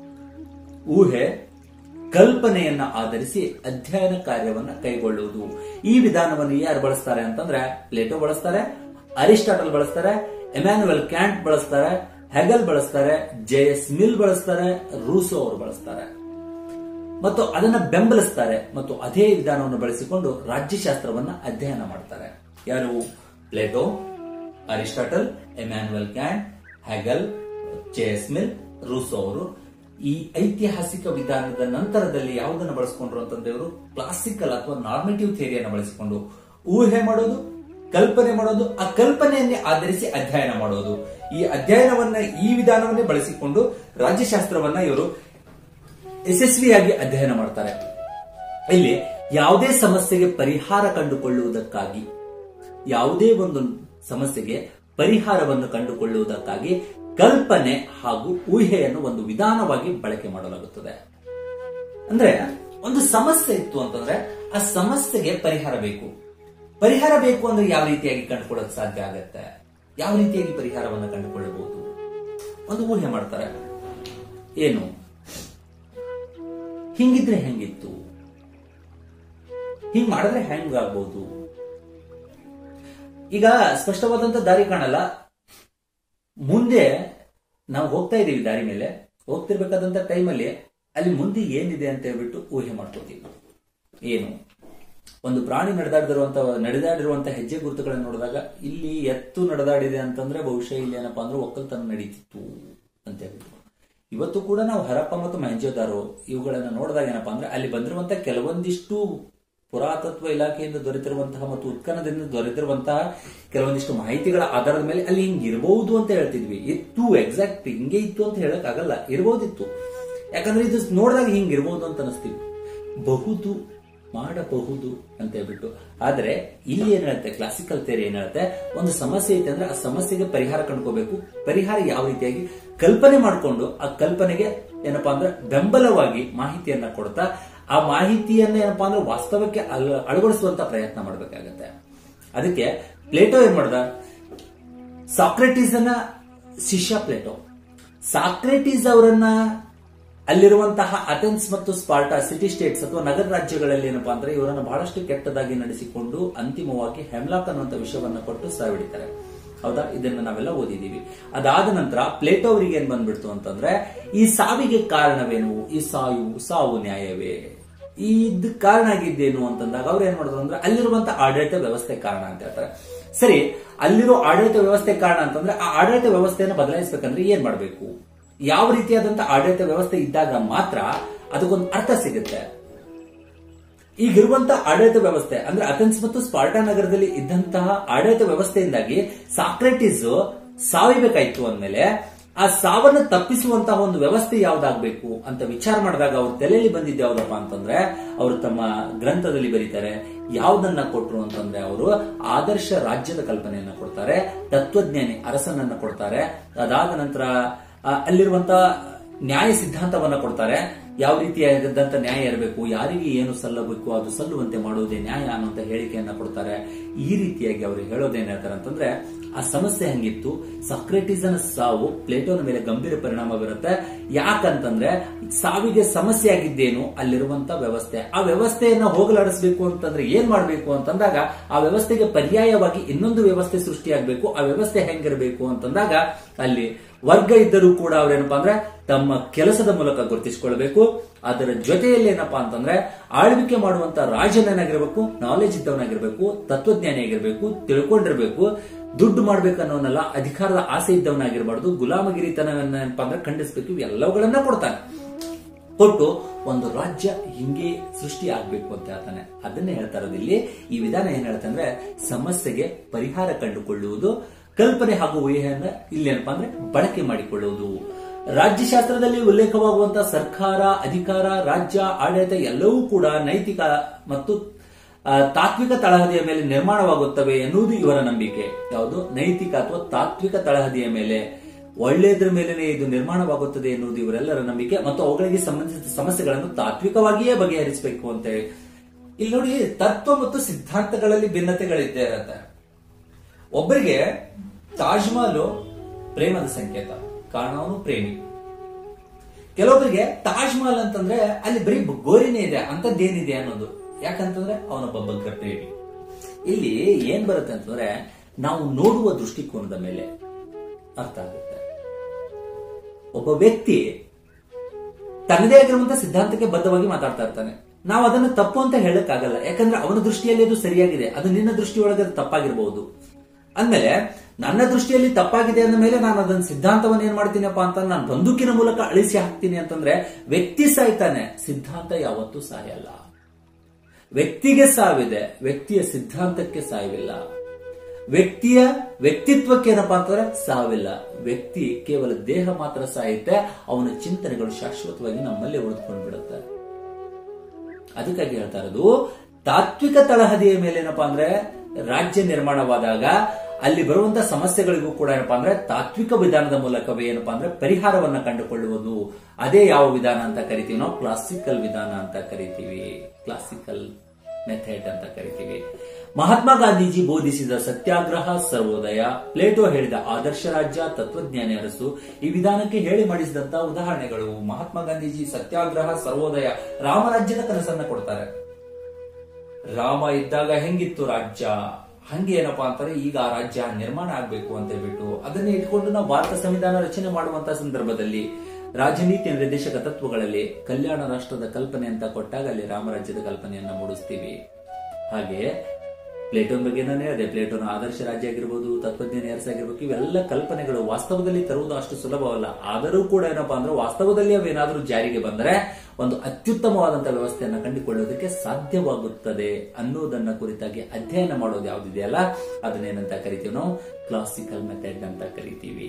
ಊಹೆ ಕಲ್ಪನೆಯನ್ನ ಆಧರಿಸಿ ಅಧ್ಯಯನ ಕಾರ್ಯವನ್ನ ಕೈಗೊಳ್ಳುವುದು ಈ ವಿಧಾನವನ್ನು ಯಾರು ಬಳಸ್ತಾರೆ ಅಂತಂದ್ರೆ ಪ್ಲೇಟೋ ಬಳಸ್ತಾರೆ ಅರಿಸ್ಟಾಟಲ್ ಬಳಸ್ತಾರೆ ಎಮ್ಯಾನ್ಯುಯಲ್ ಕ್ಯಾಂಟ್ ಬಳಸ್ತಾರೆ ಹೆಗಲ್ ಬಳಸ್ತಾರೆ ಜೆ ಎಸ್ ಮಿಲ್ ಬಳಸ್ತಾರೆ ರೂಸೋ ಅವರು ಬಳಸ್ತಾರೆ ಮತ್ತು ಅದನ್ನ ಬೆಂಬಲಿಸ್ತಾರೆ ಮತ್ತು ಅದೇ ವಿಧಾನವನ್ನು ಬಳಸಿಕೊಂಡು ರಾಜ್ಯಶಾಸ್ತ್ರವನ್ನ ಅಧ್ಯಯನ ಮಾಡ್ತಾರೆ ಯಾರು Plato Aristotle Immanuel Kant Hegel J S Mill Rousseau ಅವರು ಈ ಐತಿಹಾಸಿಕ ವಿಧಾನದ ನಂತರದಲ್ಲಿ ಯಾವುದನ್ನು ಬಳಸಿಕೊಂಡ್ರು ಅಂತಂದ್ರೆ ಇವರು ಕ್ಲಾಸಿಕಲ್ ಅಥವಾ ನಾರ್ಮೇಟಿವ್ ಥಿಯರಿಯನ್ನು ಬಳಸಿಕೊಂಡು ಊಹೆ ಮಾಡೋದು ಕಲ್ಪನೆ ಮಾಡೋದು ಆ ಕಲ್ಪನೆಯನ್ನೇ ಆಧರಿಸಿ ಅಧ್ಯಯನ ಮಾಡೋದು ಈ ಅಧ್ಯಯನವನ್ನ ಈ ವಿಧಾನವನ್ನೇ ಬಳಸಿಕೊಂಡು ರಾಜ್ಯಶಾಸ್ತ್ರವನ್ನ ಇವರು ಯಶಸ್ವಿಯಾಗಿ ಅಧ್ಯಯನ ಮಾಡ್ತಾರೆ ಇಲ್ಲಿ ಯಾವುದೇ ಸಮಸ್ಯೆಗೆ ಪರಿಹಾರ ಕಂಡುಕೊಳ್ಳುವುದಕ್ಕಾಗಿ ಯಾವುದೇ ಒಂದು ಸಮಸ್ಯೆಗೆ ಪರಿಹಾರವನ್ನು ಕಂಡುಕೊಳ್ಳುವುದಕ್ಕಾಗಿ ಕಲ್ಪನೆ ಹಾಗೂ ಊಹೆಯನ್ನು ಒಂದು ವಿಧಾನವಾಗಿ ಬಳಕೆ ಮಾಡಲಾಗುತ್ತದೆ ಅಂದ್ರೆ ಒಂದು ಸಮಸ್ಯೆ ಇತ್ತು ಅಂತಂದ್ರೆ ಆ ಸಮಸ್ಯೆಗೆ ಪರಿಹಾರ ಬೇಕು ಪರಿಹಾರ ಬೇಕು ಅಂದ್ರೆ ಯಾವ ರೀತಿಯಾಗಿ ಕಂಡುಕೊಳ್ಳೋಕೆ ಸಾಧ್ಯ ಆಗತ್ತೆ ಯಾವ ರೀತಿಯಾಗಿ ಪರಿಹಾರವನ್ನು ಕಂಡುಕೊಳ್ಳಬಹುದು ಒಂದು ಊಹೆ ಮಾಡ್ತಾರೆ ಏನು ಹಿಂಗಿದ್ರೆ ಹೆಂಗಿತ್ತು ಹಿಂಗ್ ಮಾಡಿದ್ರೆ ಹೆಂಗಾಗ್ಬೋದು ಈಗ ಸ್ಪಷ್ಟವಾದಂತ ದಾರಿ ಕಾಣಲ್ಲ ಮುಂದೆ ನಾವು ಹೋಗ್ತಾ ಇದೀವಿ ದಾರಿ ಮೇಲೆ ಹೋಗ್ತಿರ್ಬೇಕಾದಂತ ಟೈಮಲ್ಲಿ ಅಲ್ಲಿ ಮುಂದೆ ಏನಿದೆ ಅಂತ ಹೇಳ್ಬಿಟ್ಟು ಊಹೆ ಮಾಡ್ಕೋತೀವಿ ಏನು ಒಂದು ಪ್ರಾಣಿ ನಡೆದಾಡಿರುವಂತ ನಡೆದಾಡಿರುವಂತ ಹೆಜ್ಜೆ ಗುರುತುಗಳನ್ನು ನೋಡಿದಾಗ ಇಲ್ಲಿ ಎತ್ತು ನಡೆದಾಡಿದೆ ಅಂತಂದ್ರೆ ಬಹುಶಃ ಇಲ್ಲಿ ಏನಪ್ಪಾ ಅಂದ್ರೆ ಒಕ್ಕಲ್ತನ ನಡೀತಿತ್ತು ಅಂತ ಹೇಳ್ಬಿಟ್ಟು ಇವತ್ತು ಕೂಡ ನಾವು ಹರಪ್ಪ ಮತ್ತು ಮೆಹಂಜೋದಾರೋ ಇವುಗಳನ್ನ ನೋಡಿದಾಗ ಏನಪ್ಪಾ ಅಂದ್ರೆ ಅಲ್ಲಿ ಬಂದಿರುವಂತ ಕೆಲವೊಂದಿಷ್ಟು ಪುರಾತತ್ವ ಇಲಾಖೆಯಿಂದ ದೊರೆತಿರುವಂತಹ ಮತ್ತು ಉತ್ಖನದಿಂದ ದೊರೆತಿರುವಂತಹ ಕೆಲವೊಂದಿಷ್ಟು ಮಾಹಿತಿಗಳ ಆಧಾರದ ಮೇಲೆ ಅಲ್ಲಿ ಹಿಂಗ್ ಇರಬಹುದು ಅಂತ ಹೇಳ್ತಿದ್ವಿ ಇತ್ತು ಎಕ್ಸಾಕ್ಟ್ ಹಿಂಗೆ ಇತ್ತು ಅಂತ ಹೇಳಕ್ ಆಗಲ್ಲ ಇರಬಹುದಿತ್ತು ಯಾಕಂದ್ರೆ ಇದು ನೋಡಿದಾಗ ಹಿಂಗ್ ಇರಬಹುದು ಅಂತ ಅನಿಸ್ತೀವಿ ಬಹುದು ಮಾಡಬಹುದು ಅಂತ ಹೇಳ್ಬಿಟ್ಟು ಆದ್ರೆ ಇಲ್ಲಿ ಏನ್ ಹೇಳುತ್ತೆ ಕ್ಲಾಸಿಕಲ್ ಥಿಯರಿ ಏನ್ ಹೇಳುತ್ತೆ ಒಂದು ಸಮಸ್ಯೆ ಐತೆ ಅಂದ್ರೆ ಆ ಸಮಸ್ಯೆಗೆ ಪರಿಹಾರ ಕಂಡ್ಕೋಬೇಕು ಪರಿಹಾರ ಯಾವ ರೀತಿಯಾಗಿ ಕಲ್ಪನೆ ಮಾಡಿಕೊಂಡು ಆ ಕಲ್ಪನೆಗೆ ಏನಪ್ಪಾ ಅಂದ್ರೆ ಬೆಂಬಲವಾಗಿ ಮಾಹಿತಿಯನ್ನ ಕೊಡ್ತಾ ಆ ಮಾಹಿತಿಯನ್ನ ಏನಪ್ಪಾ ಅಂದ್ರೆ ವಾಸ್ತವಕ್ಕೆ ಅಳ- ಅಳವಡಿಸುವಂತ ಪ್ರಯತ್ನ ಮಾಡ್ಬೇಕಾಗತ್ತೆ ಅದಕ್ಕೆ ಪ್ಲೇಟೋ ಏನ್ ಮಾಡ್ದ ಸಾಕ್ರೆಟೀಸ್ ಅನ್ನ ಶಿಷ್ಯ ಪ್ಲೇಟೋ ಸಾಕ್ರೆಟೀಸ್ ಅವರನ್ನ ಅಲ್ಲಿರುವಂತಹ ಅಥೆನ್ಸ್ ಮತ್ತು ಸ್ಪಾರ್ಟಾ ಸಿಟಿ ಸ್ಟೇಟ್ಸ್ ಅಥವಾ ನಗರ ರಾಜ್ಯಗಳಲ್ಲಿ ಏನಪ್ಪಾ ಅಂದ್ರೆ ಇವರನ್ನ ಬಹಳಷ್ಟು ಕೆಟ್ಟದಾಗಿ ನಡೆಸಿಕೊಂಡು ಅಂತಿಮವಾಗಿ ಹೆಮ್ಲಾಕ್ ಅನ್ನುವಂತ ವಿಷಯವನ್ನ ಕೊಟ್ಟು ಸಾವಿಡಿತಾರೆ ಹೌದಾ ಇದನ್ನ ನಾವೆಲ್ಲ ಓದಿದೀವಿ ಅದಾದ ನಂತರ ಪ್ಲೇಟೋ ಅವರಿಗೆ ಏನ್ ಬಂದ್ಬಿಡ್ತು ಅಂತಂದ್ರೆ ಈ ಸಾವಿಗೆ ಕಾರಣವೇನು ಈ ಸಾವು ಸಾವು ನ್ಯಾಯವೇ ಈ ಇದ್ ಕಾರಣ ಆಗಿದ್ದೇನು ಅಂತಂದಾಗ ಅವ್ರು ಏನ್ ಮಾಡಿದ್ರು ಅಂದ್ರೆ ಅಲ್ಲಿರುವಂತ ಆಡಳಿತ ವ್ಯವಸ್ಥೆ ಕಾರಣ ಅಂತ ಹೇಳ್ತಾರೆ ಸರಿ ಅಲ್ಲಿರೋ ಆಡಳಿತ ವ್ಯವಸ್ಥೆ ಕಾರಣ ಅಂತಂದ್ರೆ ಆ ಆಡಳಿತ ವ್ಯವಸ್ಥೆಯನ್ನು ಬದಲಾಯಿಸಬೇಕಂದ್ರೆ ಏನ್ ಮಾಡಬೇಕು ಯಾವ ರೀತಿಯಾದಂತ ಆಡಳಿತ ವ್ಯವಸ್ಥೆ ಇದ್ದಾಗ ಮಾತ್ರ ಅದಕ್ಕೊಂದು ಅರ್ಥ ಸಿಗುತ್ತೆ ಈಗಿರುವಂತ ಆಡಳಿತ ವ್ಯವಸ್ಥೆ ಅಂದ್ರೆ ಅಥೆನ್ಸ್ ಮತ್ತು ಸ್ಪಾರ್ಟಾ ನಗರದಲ್ಲಿ ಇದ್ದಂತಹ ಆಡಳಿತ ವ್ಯವಸ್ಥೆಯಿಂದಾಗಿ ಸಾಕ್ರೆಟಿಸ್ ಸಾವಿಬೇಕಾಯ್ತು ಅಂದ್ಮೇಲೆ ಆ ಸಾವನ್ನು ತಪ್ಪಿಸುವಂತಹ ಒಂದು ವ್ಯವಸ್ಥೆ ಯಾವ್ದಾಗ್ಬೇಕು ಅಂತ ವಿಚಾರ ಮಾಡಿದಾಗ ಅವ್ರ ತಲೆಯಲ್ಲಿ ಬಂದಿದ್ದು ಯಾವ್ದಪ್ಪ ಅಂತಂದ್ರೆ ಅವರು ತಮ್ಮ ಗ್ರಂಥದಲ್ಲಿ ಬರೀತಾರೆ ಯಾವ್ದನ್ನ ಕೊಟ್ರು ಅಂತಂದ್ರೆ ಅವರು ಆದರ್ಶ ರಾಜ್ಯದ ಕಲ್ಪನೆಯನ್ನ ಕೊಡ್ತಾರೆ ತತ್ವಜ್ಞಾನಿ ಅರಸನನ್ನ ಕೊಡ್ತಾರೆ ಅದಾದ ನಂತರ ಆ, ಅಲ್ಲಿರುವಂತ ನ್ಯಾಯ ಸಿದ್ಧಾಂತವನ್ನ ಕೊಡ್ತಾರೆ ಯಾವ ರೀತಿಯಾದಂತ ನ್ಯಾಯ ಇರಬೇಕು ಯಾರಿಗೆ ಏನು ಸಲ್ಲಬೇಕು ಅದು ಸಲ್ಲುವಂತೆ ಮಾಡುವುದೇ ನ್ಯಾಯ ಅನ್ನುವಂತ ಹೇಳಿಕೆಯನ್ನ ಕೊಡ್ತಾರೆ ಈ ರೀತಿಯಾಗಿ ಅವರು ಹೇಳೋದೇನ್ ಹೇಳ್ತಾರೆ ಅಂತಂದ್ರೆ ಆ ಸಮಸ್ಯೆ ಹಂಗಿತ್ತು ಸಕ್ರೆಟಿಸನ ಸಾವು ಪ್ಲೇಟೋನ ಮೇಲೆ ಗಂಭೀರ ಪರಿಣಾಮ ಬೀರುತ್ತೆ ಯಾಕಂತಂದ್ರೆ ಸಾವಿಗೆ ಸಮಸ್ಯೆ ಆಗಿದ್ದೇನು ಅಲ್ಲಿರುವಂತ ವ್ಯವಸ್ಥೆ ಆ ವ್ಯವಸ್ಥೆಯನ್ನ ಹೋಗಲಾಡಿಸಬೇಕು ಅಂತಂದ್ರೆ ಏನ್ ಮಾಡ್ಬೇಕು ಅಂತಂದಾಗ ಆ ವ್ಯವಸ್ಥೆಗೆ ಪರ್ಯಾಯವಾಗಿ ಇನ್ನೊಂದು ವ್ಯವಸ್ಥೆ ಸೃಷ್ಟಿಯಾಗಬೇಕು ಆ ವ್ಯವಸ್ಥೆ ಹೆಂಗಿರಬೇಕು ಅಂತಂದಾಗ ಅಲ್ಲಿ ವರ್ಗ ಇದ್ದರೂ ಕೂಡ ಅವ್ರೇನಪ್ಪಾ ಅಂದ್ರೆ ತಮ್ಮ ಕೆಲಸದ ಮೂಲಕ ಗುರುತಿಸಿಕೊಳ್ಬೇಕು ಅದರ ಜೊತೆಯಲ್ಲಿ ಏನಪ್ಪಾ ಅಂತಂದ್ರೆ ಆಳ್ವಿಕೆ ಮಾಡುವಂತ ರಾಜನೇನಾಗಿರ್ಬೇಕು ನಾಲೆಜ್ ಇದ್ದವನಾಗಿರ್ಬೇಕು ತತ್ವಜ್ಞಾನಿ ಆಗಿರ್ಬೇಕು ತಿಳ್ಕೊಂಡಿರ್ಬೇಕು ದುಡ್ಡು ಮಾಡ್ಬೇಕನ್ನೋನಲ್ಲ ಅಧಿಕಾರದ ಆಸೆ ಇದ್ದವನಾಗಿರ್ಬಾರ್ದು ಗುಲಾಮಗಿರಿತನವನ್ನ ಏನಪ್ಪಾ ಅಂದ್ರೆ ಖಂಡಿಸ್ಬೇಕು ಇವೆಲ್ಲವುಗಳನ್ನ ಕೊಡ್ತಾನೆ ಕೊಟ್ಟು ಒಂದು ರಾಜ್ಯ ಹಿಂಗೆ ಸೃಷ್ಟಿ ಆಗ್ಬೇಕು ಅಂತ ಹೇಳ್ತಾನೆ ಅದನ್ನೇ ಹೇಳ್ತಾ ಇರೋದು ಇಲ್ಲಿ ಈ ವಿಧಾನ ಏನ್ ಹೇಳ್ತಾನೆ ಅಂದ್ರೆ ಸಮಸ್ಯೆಗೆ ಪರಿಹಾರ ಕಂಡುಕೊಳ್ಳುವುದು ಕಲ್ಪನೆ ಹಾಗೂ ಊಹೆಯನ್ನ ಇಲ್ಲಿ ಏನಪ್ಪಾ ಅಂದ್ರೆ ಬಳಕೆ ಮಾಡಿಕೊಳ್ಳುವುದು ರಾಜ್ಯಶಾಸ್ತ್ರದಲ್ಲಿ ಉಲ್ಲೇಖವಾಗುವಂತಹ ಸರ್ಕಾರ ಅಧಿಕಾರ ರಾಜ್ಯ ಆಡಳಿತ ಎಲ್ಲವೂ ಕೂಡ ನೈತಿಕ ಮತ್ತು ಆ, ತಾತ್ವಿಕ ತಳಹದಿಯ ಮೇಲೆ ನಿರ್ಮಾಣವಾಗುತ್ತವೆ ಎನ್ನುವುದು ಇವರ ನಂಬಿಕೆ ಯಾವುದು ನೈತಿಕ ಅಥವಾ ತಾತ್ವಿಕ ತಳಹದಿಯ ಮೇಲೆ ಒಳ್ಳೆಯದ್ರ ಮೇಲೆನೆ ಇದು ನಿರ್ಮಾಣವಾಗುತ್ತದೆ ಎನ್ನುವುದು ಇವರೆಲ್ಲರ ನಂಬಿಕೆ ಮತ್ತು ಅವುಗಳಿಗೆ ಸಂಬಂಧಿಸಿದ ಸಮಸ್ಯೆಗಳನ್ನು ತಾತ್ವಿಕವಾಗಿಯೇ ಬಗೆಹರಿಸಬೇಕು ಅಂತ ಹೇಳಿ ಇಲ್ಲಿ ನೋಡಿ ತತ್ವ ಮತ್ತು ಸಿದ್ಧಾಂತಗಳಲ್ಲಿ ಭಿನ್ನತೆಗಳಿದ್ದೇ ಇರತ್ತೆ ಒಬ್ಬರಿಗೆ ತಾಜ್ ಮಹಲ್ ಪ್ರೇಮದ ಸಂಕೇತ ಕಾರಣ ಅವನು ಪ್ರೇಮಿ ಕೆಲವೊಬ್ಬರಿಗೆ ತಾಜ್ ಮಹಲ್ ಅಂತಂದ್ರೆ ಅಲ್ಲಿ ಬರೀ ಗೋರಿನೇ ಇದೆ ಅಂತದ್ದೇನಿದೆ ಅನ್ನೋದು ಯಾಕಂತಂದ್ರೆ ಅವನೊಬ್ಬ ಬಗ್ಗ ಪ್ರೇಮಿ ಇಲ್ಲಿ ಏನ್ ಬರುತ್ತೆ ಅಂತಂದ್ರೆ ನಾವು ನೋಡುವ ದೃಷ್ಟಿಕೋನದ ಮೇಲೆ ಅರ್ಥ ಆಗುತ್ತೆ ಒಬ್ಬ ವ್ಯಕ್ತಿ ತನ್ನದೇ ಆಗಿರುವಂತಹ ಸಿದ್ಧಾಂತಕ್ಕೆ ಬದ್ಧವಾಗಿ ಮಾತಾಡ್ತಾ ಇರ್ತಾನೆ ನಾವು ಅದನ್ನು ತಪ್ಪು ಅಂತ ಹೇಳಕ್ಕಾಗಲ್ಲ ಯಾಕಂದ್ರೆ ಅವನ ದೃಷ್ಟಿಯಲ್ಲಿ ಅದು ಸರಿಯಾಗಿದೆ ಅದು ನಿನ್ನ ದೃಷ್ಟಿಯೊಳಗೆ ಅದು ತಪ್ಪಾಗಿರಬಹುದು ಅಂದ್ಮೇಲೆ ನನ್ನ ದೃಷ್ಟಿಯಲ್ಲಿ ತಪ್ಪಾಗಿದೆ ಅಂದ ಮೇಲೆ ನಾನು ಅದನ್ನ ಸಿದ್ಧಾಂತವನ್ನು ಏನ್ ಮಾಡ್ತೀನಪ್ಪ ಅಂತ ನಾನು ಬಂದೂಕಿನ ಮೂಲಕ ಅಳಿಸಿ ಹಾಕ್ತೀನಿ ಅಂತಂದ್ರೆ ವ್ಯಕ್ತಿ ಸಾಯ್ತಾನೆ ಸಿದ್ಧಾಂತ ಯಾವತ್ತೂ ಸಾಯಲ್ಲ ವ್ಯಕ್ತಿಗೆ ಸಾವಿದೆ ವ್ಯಕ್ತಿಯ ಸಿದ್ಧಾಂತಕ್ಕೆ ಸಾವಿಲ್ಲ ವ್ಯಕ್ತಿಯ ವ್ಯಕ್ತಿತ್ವಕ್ಕೆ ಏನಪ್ಪಾ ಅಂತಂದ್ರೆ ಸಾವಿಲ್ಲ ವ್ಯಕ್ತಿ ಕೇವಲ ದೇಹ ಮಾತ್ರ ಸಾಯುತ್ತೆ ಅವನ ಚಿಂತನೆಗಳು ಶಾಶ್ವತವಾಗಿ ನಮ್ಮಲ್ಲಿ ಉಳಿದುಕೊಂಡು ಬಿಡುತ್ತೆ ಅದಕ್ಕಾಗಿ ಹೇಳ್ತಾ ಇರೋದು ತಾತ್ವಿಕ ತಳಹದಿಯ ಮೇಲೆ ಏನಪ್ಪಾ ಅಂದ್ರೆ ರಾಜ್ಯ ನಿರ್ಮಾಣವಾದಾಗ ಅಲ್ಲಿ ಬರುವಂತ ಸಮಸ್ಯೆಗಳಿಗೂ ಕೂಡ ಏನಪ್ಪಾ ಅಂದ್ರೆ ತಾತ್ವಿಕ ವಿಧಾನದ ಮೂಲಕವೇ ಏನಪ್ಪಾ ಅಂದ್ರೆ ಪರಿಹಾರವನ್ನ ಕಂಡುಕೊಳ್ಳುವುದು ಅದೇ ಯಾವ ವಿಧಾನ ಅಂತ ಕರಿತೀವಿ ನಾವು ಕ್ಲಾಸಿಕಲ್ ವಿಧಾನ ಅಂತ ಕರಿತೀವಿ ಕ್ಲಾಸಿಕಲ್ ಮೆಥಡ್ ಅಂತ ಕರಿತೀವಿ ಮಹಾತ್ಮ ಗಾಂಧೀಜಿ ಬೋಧಿಸಿದ ಸತ್ಯಾಗ್ರಹ ಸರ್ವೋದಯ ಪ್ಲೇಟೋ ಹೇಳಿದ ಆದರ್ಶ ರಾಜ್ಯ ತತ್ವಜ್ಞಾನಿ ಅರಸು ಈ ವಿಧಾನಕ್ಕೆ ಹೇಳಿ ಮಾಡಿಸಿದಂತ ಉದಾಹರಣೆಗಳು ಮಹಾತ್ಮ ಗಾಂಧೀಜಿ ಸತ್ಯಾಗ್ರಹ ಸರ್ವೋದಯ ರಾಮರಾಜ್ಯದ ಕನಸನ್ನ ಕೊಡ್ತಾರೆ ರಾಮ ಇದ್ದಾಗ ಹೆಂಗಿತ್ತು ರಾಜ್ಯ ಹಂಗೆ ಏನಪ್ಪಾ ಅಂತಾರೆ ಈಗ ಆ ರಾಜ್ಯ ನಿರ್ಮಾಣ ಆಗ್ಬೇಕು ಅಂತ ಹೇಳ್ಬಿಟ್ಟು ಅದನ್ನ ಇಟ್ಕೊಂಡು ನಾವು ಭಾರತ ಸಂವಿಧಾನ ರಚನೆ ಮಾಡುವಂತ ಸಂದರ್ಭದಲ್ಲಿ ರಾಜನೀತಿ ನಿರ್ದೇಶಕ ತತ್ವಗಳಲ್ಲಿ ಕಲ್ಯಾಣ ರಾಷ್ಟ್ರದ ಕಲ್ಪನೆ ಅಂತ ಕೊಟ್ಟಾಗ ಅಲ್ಲಿ ರಾಮರಾಜ್ಯದ ಕಲ್ಪನೆಯನ್ನ ಮೂಡಿಸ್ತೀವಿ ಹಾಗೆ ಪ್ಲೇಟೋನ್ ಬಗ್ಗೆ ನಾನು ಹೇಳಿದೆ ಪ್ಲೇಟೋನ ಆದರ್ಶ ರಾಜ್ಯ ಆಗಿರ್ಬೋದು ತತ್ವಜ್ಞಾನಿ ಅರಸ ಆಗಿರ್ಬೇಕು ಇವೆಲ್ಲ ಕಲ್ಪನೆಗಳು ವಾಸ್ತವದಲ್ಲಿ ತರುವುದು ಅಷ್ಟು ಸುಲಭವಲ್ಲ ಆದರೂ ಕೂಡ ಏನಪ್ಪಾ ಅಂದ್ರೆ ವಾಸ್ತವದಲ್ಲಿ ಅವೇನಾದ್ರೂ ಜಾರಿಗೆ ಬಂದರೆ ಒಂದು ಅತ್ಯುತ್ತಮವಾದಂತಹ ವ್ಯವಸ್ಥೆಯನ್ನ ಕಂಡುಕೊಳ್ಳೋದಕ್ಕೆ ಸಾಧ್ಯವಾಗುತ್ತದೆ ಅನ್ನೋದನ್ನ ಕುರಿತಾಗಿ ಅಧ್ಯಯನ ಮಾಡೋದು ಯಾವ್ದಿದೆಯಲ್ಲ ಅದನ್ನೇನಂತ ಕರಿತೀವಿ ನಾವು ಕ್ಲಾಸಿಕಲ್ ಮೆಥಡ್ ಅಂತ ಕರಿತೀವಿ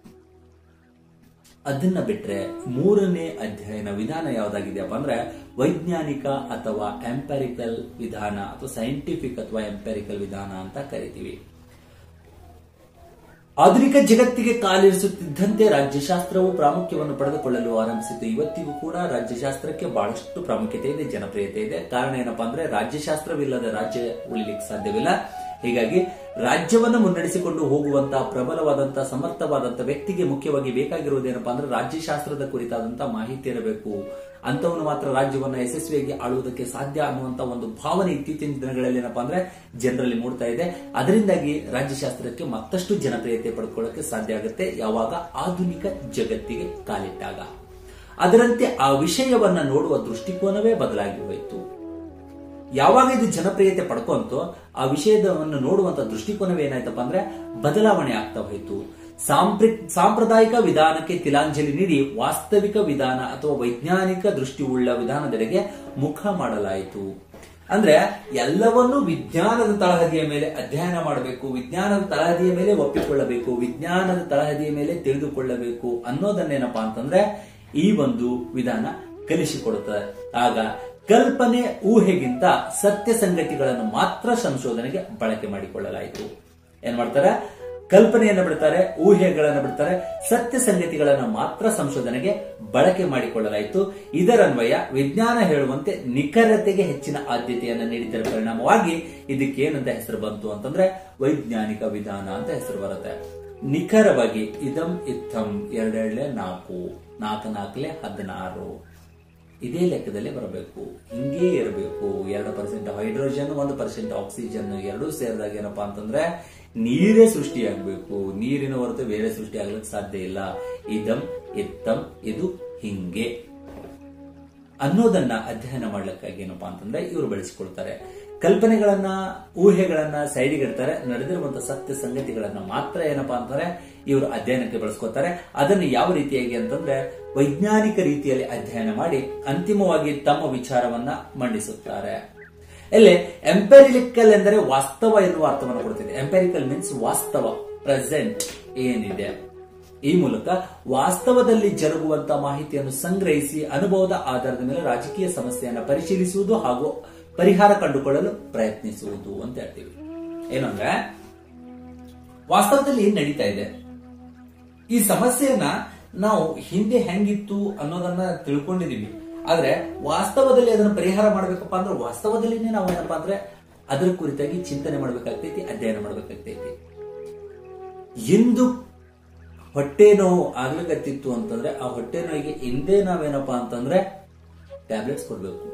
ಅದನ್ನ ಬಿಟ್ರೆ ಮೂರನೇ ಅಧ್ಯಯನ ವಿಧಾನ ಯಾವ್ದಾಗಿದೆಯಪ್ಪ ಅಂದ್ರೆ ವೈಜ್ಞಾನಿಕ ಅಥವಾ ಎಂಪೆರಿಕಲ್ ವಿಧಾನ ಅಥವಾ ಸೈಂಟಿಫಿಕ್ ಅಥವಾ ಎಂಪೆರಿಕಲ್ ವಿಧಾನ ಅಂತ ಕರಿತೀವಿ ಆಧುನಿಕ ಜಗತ್ತಿಗೆ ಕಾಲಿರಿಸುತ್ತಿದ್ದಂತೆ ರಾಜ್ಯಶಾಸ್ತ್ರವು ಪ್ರಾಮುಖ್ಯವನ್ನು ಪಡೆದುಕೊಳ್ಳಲು ಆರಂಭಿಸಿತು ಇವತ್ತಿಗೂ ಕೂಡ ರಾಜ್ಯಶಾಸ್ತ್ರಕ್ಕೆ ಬಹಳಷ್ಟು ಪ್ರಾಮುಖ್ಯತೆ ಇದೆ ಜನಪ್ರಿಯತೆ ಇದೆ ಕಾರಣ ಏನಪ್ಪಾ ಅಂದ್ರೆ ರಾಜ್ಯಶಾಸ್ತ್ರವಿಲ್ಲದ ರಾಜ್ಯ ಉಳಿಲಿಕ್ಕೆ ಸಾಧ್ಯವಿಲ್ಲ ಹೀಗಾಗಿ ರಾಜ್ಯವನ್ನು ಮುನ್ನಡೆಸಿಕೊಂಡು ಹೋಗುವಂತಹ ಪ್ರಬಲವಾದಂತಹ ಸಮರ್ಥವಾದಂತಹ ವ್ಯಕ್ತಿಗೆ ಮುಖ್ಯವಾಗಿ ಬೇಕಾಗಿರುವುದೇನಪ್ಪಾ ಅಂದ್ರೆ ರಾಜ್ಯಶಾಸ್ತ್ರದ ಕುರಿತಾದಂತಹ ಮಾಹಿತಿ ಇರಬೇಕು ಅಂತವನು ಮಾತ್ರ ರಾಜ್ಯವನ್ನ ಯಶಸ್ವಿಯಾಗಿ ಆಳುವುದಕ್ಕೆ ಸಾಧ್ಯ ಅನ್ನುವಂತ ಒಂದು ಭಾವನೆ ಇತ್ತೀಚಿನ ದಿನಗಳಲ್ಲಿ ಏನಪ್ಪಾ ಅಂದ್ರೆ ಜನರಲ್ಲಿ ಮೂಡ್ತಾ ಇದೆ ಅದರಿಂದಾಗಿ ರಾಜ್ಯಶಾಸ್ತ್ರಕ್ಕೆ ಮತ್ತಷ್ಟು ಜನಪ್ರಿಯತೆ ಪಡ್ಕೊಳ್ಳಕ್ಕೆ ಸಾಧ್ಯ ಆಗುತ್ತೆ ಯಾವಾಗ ಆಧುನಿಕ ಜಗತ್ತಿಗೆ ಕಾಲಿಟ್ಟಾಗ ಅದರಂತೆ ಆ ವಿಷಯವನ್ನ ನೋಡುವ ದೃಷ್ಟಿಕೋನವೇ ಬದಲಾಗಿ ಹೋಯಿತು ಯಾವಾಗ ಇದು ಜನಪ್ರಿಯತೆ ಪಡ್ಕೊಂತೋ ಆ ವಿಷಯವನ್ನು ನೋಡುವಂತ ದೃಷ್ಟಿಕೋನವೇನಾಯ್ತಪ್ಪ ಅಂದ್ರೆ ಬದಲಾವಣೆ ಆಗ್ತಾ ಹೋಯಿತು ಸಾಂಪ್ರ ಸಾಂಪ್ರದಾಯಿಕ ವಿಧಾನಕ್ಕೆ ತಿಲಾಂಜಲಿ ನೀಡಿ ವಾಸ್ತವಿಕ ವಿಧಾನ ಅಥವಾ ವೈಜ್ಞಾನಿಕ ದೃಷ್ಟಿಯುಳ್ಳ ವಿಧಾನದೆಡೆಗೆ ಮುಖ ಮಾಡಲಾಯಿತು ಅಂದ್ರೆ ಎಲ್ಲವನ್ನೂ ವಿಜ್ಞಾನದ ತಳಹದಿಯ ಮೇಲೆ ಅಧ್ಯಯನ ಮಾಡಬೇಕು ವಿಜ್ಞಾನದ ತಳಹದಿಯ ಮೇಲೆ ಒಪ್ಪಿಕೊಳ್ಳಬೇಕು ವಿಜ್ಞಾನದ ತಳಹದಿಯ ಮೇಲೆ ತಿಳಿದುಕೊಳ್ಳಬೇಕು ಅನ್ನೋದನ್ನೇನಪ್ಪಾ ಅಂತಂದ್ರೆ ಈ ಒಂದು ವಿಧಾನ ಕಲಿಸಿಕೊಡುತ್ತದೆ ಆಗ ಕಲ್ಪನೆ ಊಹೆಗಿಂತ ಸತ್ಯ ಸಂಗತಿಗಳನ್ನು ಮಾತ್ರ ಸಂಶೋಧನೆಗೆ ಬಳಕೆ ಮಾಡಿಕೊಳ್ಳಲಾಯಿತು ಏನ್ ಮಾಡ್ತಾರೆ ಕಲ್ಪನೆಯನ್ನು ಬಿಡ್ತಾರೆ ಊಹೆಗಳನ್ನು ಬಿಡ್ತಾರೆ ಸತ್ಯ ಸಂಗತಿಗಳನ್ನು ಮಾತ್ರ ಸಂಶೋಧನೆಗೆ ಬಳಕೆ ಮಾಡಿಕೊಳ್ಳಲಾಯಿತು ಇದರನ್ವಯ ವಿಜ್ಞಾನ ಹೇಳುವಂತೆ ನಿಖರತೆಗೆ ಹೆಚ್ಚಿನ ಆದ್ಯತೆಯನ್ನು ನೀಡಿದ್ದರ ಪರಿಣಾಮವಾಗಿ ಇದಕ್ಕೆ ಏನಂತ ಹೆಸರು ಬಂತು ಅಂತಂದ್ರೆ ವೈಜ್ಞಾನಿಕ ವಿಧಾನ ಅಂತ ಹೆಸರು ಬರುತ್ತೆ ನಿಖರವಾಗಿ ಇದಂ ಇತ್ತಂ ಎರಡೆರಡ್ಲೆ ನಾಲ್ಕು ನಾಲ್ಕು ನಾಲ್ಕಲೆ ಹದಿನಾರು ಇದೇ ಲೆಕ್ಕದಲ್ಲೇ ಬರಬೇಕು ಹಿಂಗೇ ಇರಬೇಕು ಎರಡು ಪರ್ಸೆಂಟ್ ಹೈಡ್ರೋಜನ್ ಒಂದು ಪರ್ಸೆಂಟ್ ಆಕ್ಸಿಜನ್ ಎರಡೂ ಸೇರಿದಾಗ ಏನಪ್ಪಾ ಅಂತಂದ್ರೆ ನೀರೇ ಸೃಷ್ಟಿಯಾಗಬೇಕು ನೀರಿನ ಹೊರತು ಬೇರೆ ಸೃಷ್ಟಿ ಆಗ್ಲಿಕ್ಕೆ ಸಾಧ್ಯ ಇಲ್ಲ ಇದಂ ಇತ್ತಂ ಇದು ಹಿಂಗೆ ಅನ್ನೋದನ್ನ ಅಧ್ಯಯನ ಮಾಡ್ಲಿಕ್ಕಾಗಿ ಏನಪ್ಪಾ ಅಂತಂದ್ರೆ ಇವರು ಬಳಸಿಕೊಳ್ತಾರೆ ಕಲ್ಪನೆಗಳನ್ನ ಊಹೆಗಳನ್ನ ಸೈಡಿಗೆ ಇಡ್ತಾರೆ ನಡೆದಿರುವಂತಹ ಸತ್ಯ ಸಂಗತಿಗಳನ್ನ ಮಾತ್ರ ಏನಪ್ಪಾ ಅಂತಂದ್ರೆ ಇವರು ಅಧ್ಯಯನಕ್ಕೆ ಬಳಸ್ಕೊತಾರೆ ಅದನ್ನು ಯಾವ ರೀತಿಯಾಗಿ ಅಂತಂದ್ರೆ ವೈಜ್ಞಾನಿಕ ರೀತಿಯಲ್ಲಿ ಅಧ್ಯಯನ ಮಾಡಿ ಅಂತಿಮವಾಗಿ ತಮ್ಮ ವಿಚಾರವನ್ನ ಮಂಡಿಸುತ್ತಾರೆ ಇಲ್ಲಿ ಎಂಪೆರಿಕಲ್ ಎಂದರೆ ವಾಸ್ತವ ಎನ್ನುವ ಅರ್ಥವನ್ನು ಕೊಡ್ತಿದೆ ಎಂಪೆರಿಕಲ್ ಮೀನ್ಸ್ ವಾಸ್ತವ ಪ್ರೆಸೆಂಟ್ ಏನಿದೆ ಈ ಮೂಲಕ ವಾಸ್ತವದಲ್ಲಿ ಜರುಗುವಂತಹ ಮಾಹಿತಿಯನ್ನು ಸಂಗ್ರಹಿಸಿ ಅನುಭವದ ಆಧಾರದ ಮೇಲೆ ರಾಜಕೀಯ ಸಮಸ್ಯೆಯನ್ನು ಪರಿಶೀಲಿಸುವುದು ಹಾಗೂ ಪರಿಹಾರ ಕಂಡುಕೊಳ್ಳಲು ಪ್ರಯತ್ನಿಸುವುದು ಅಂತ ಹೇಳ್ತೀವಿ ಏನಂದ್ರೆ ವಾಸ್ತವದಲ್ಲಿ ಏನ್ ನಡೀತಾ ಇದೆ ಈ ಸಮಸ್ಯೆಯನ್ನ ನಾವು ಹಿಂದೆ ಹೆಂಗಿತ್ತು ಅನ್ನೋದನ್ನ ತಿಳ್ಕೊಂಡಿದೀವಿ ಆದ್ರೆ ವಾಸ್ತವದಲ್ಲಿ ಅದನ್ನ ಪರಿಹಾರ ಮಾಡ್ಬೇಕಪ್ಪ ಅಂದ್ರೆ ವಾಸ್ತವದಲ್ಲಿನೇ ನಾವು ಏನಪ್ಪಾ ಅಂದ್ರೆ ಅದರ ಕುರಿತಾಗಿ ಚಿಂತನೆ ಮಾಡ್ಬೇಕಾಗ್ತೈತಿ ಅಧ್ಯಯನ ಮಾಡ್ಬೇಕಾಗ್ತೈತಿ ಎಂದು ಹೊಟ್ಟೆ ನೋವು ಆಗ್ಲಿಕತ್ತಿತ್ತು ಅಂತಂದ್ರೆ ಆ ಹೊಟ್ಟೆ ನೋವಿಗೆ ಹಿಂದೆ ನಾವೇನಪ್ಪಾ ಅಂತಂದ್ರೆ ಟ್ಯಾಬ್ಲೆಟ್ಸ್ ಕೊಡ್ಬೇಕು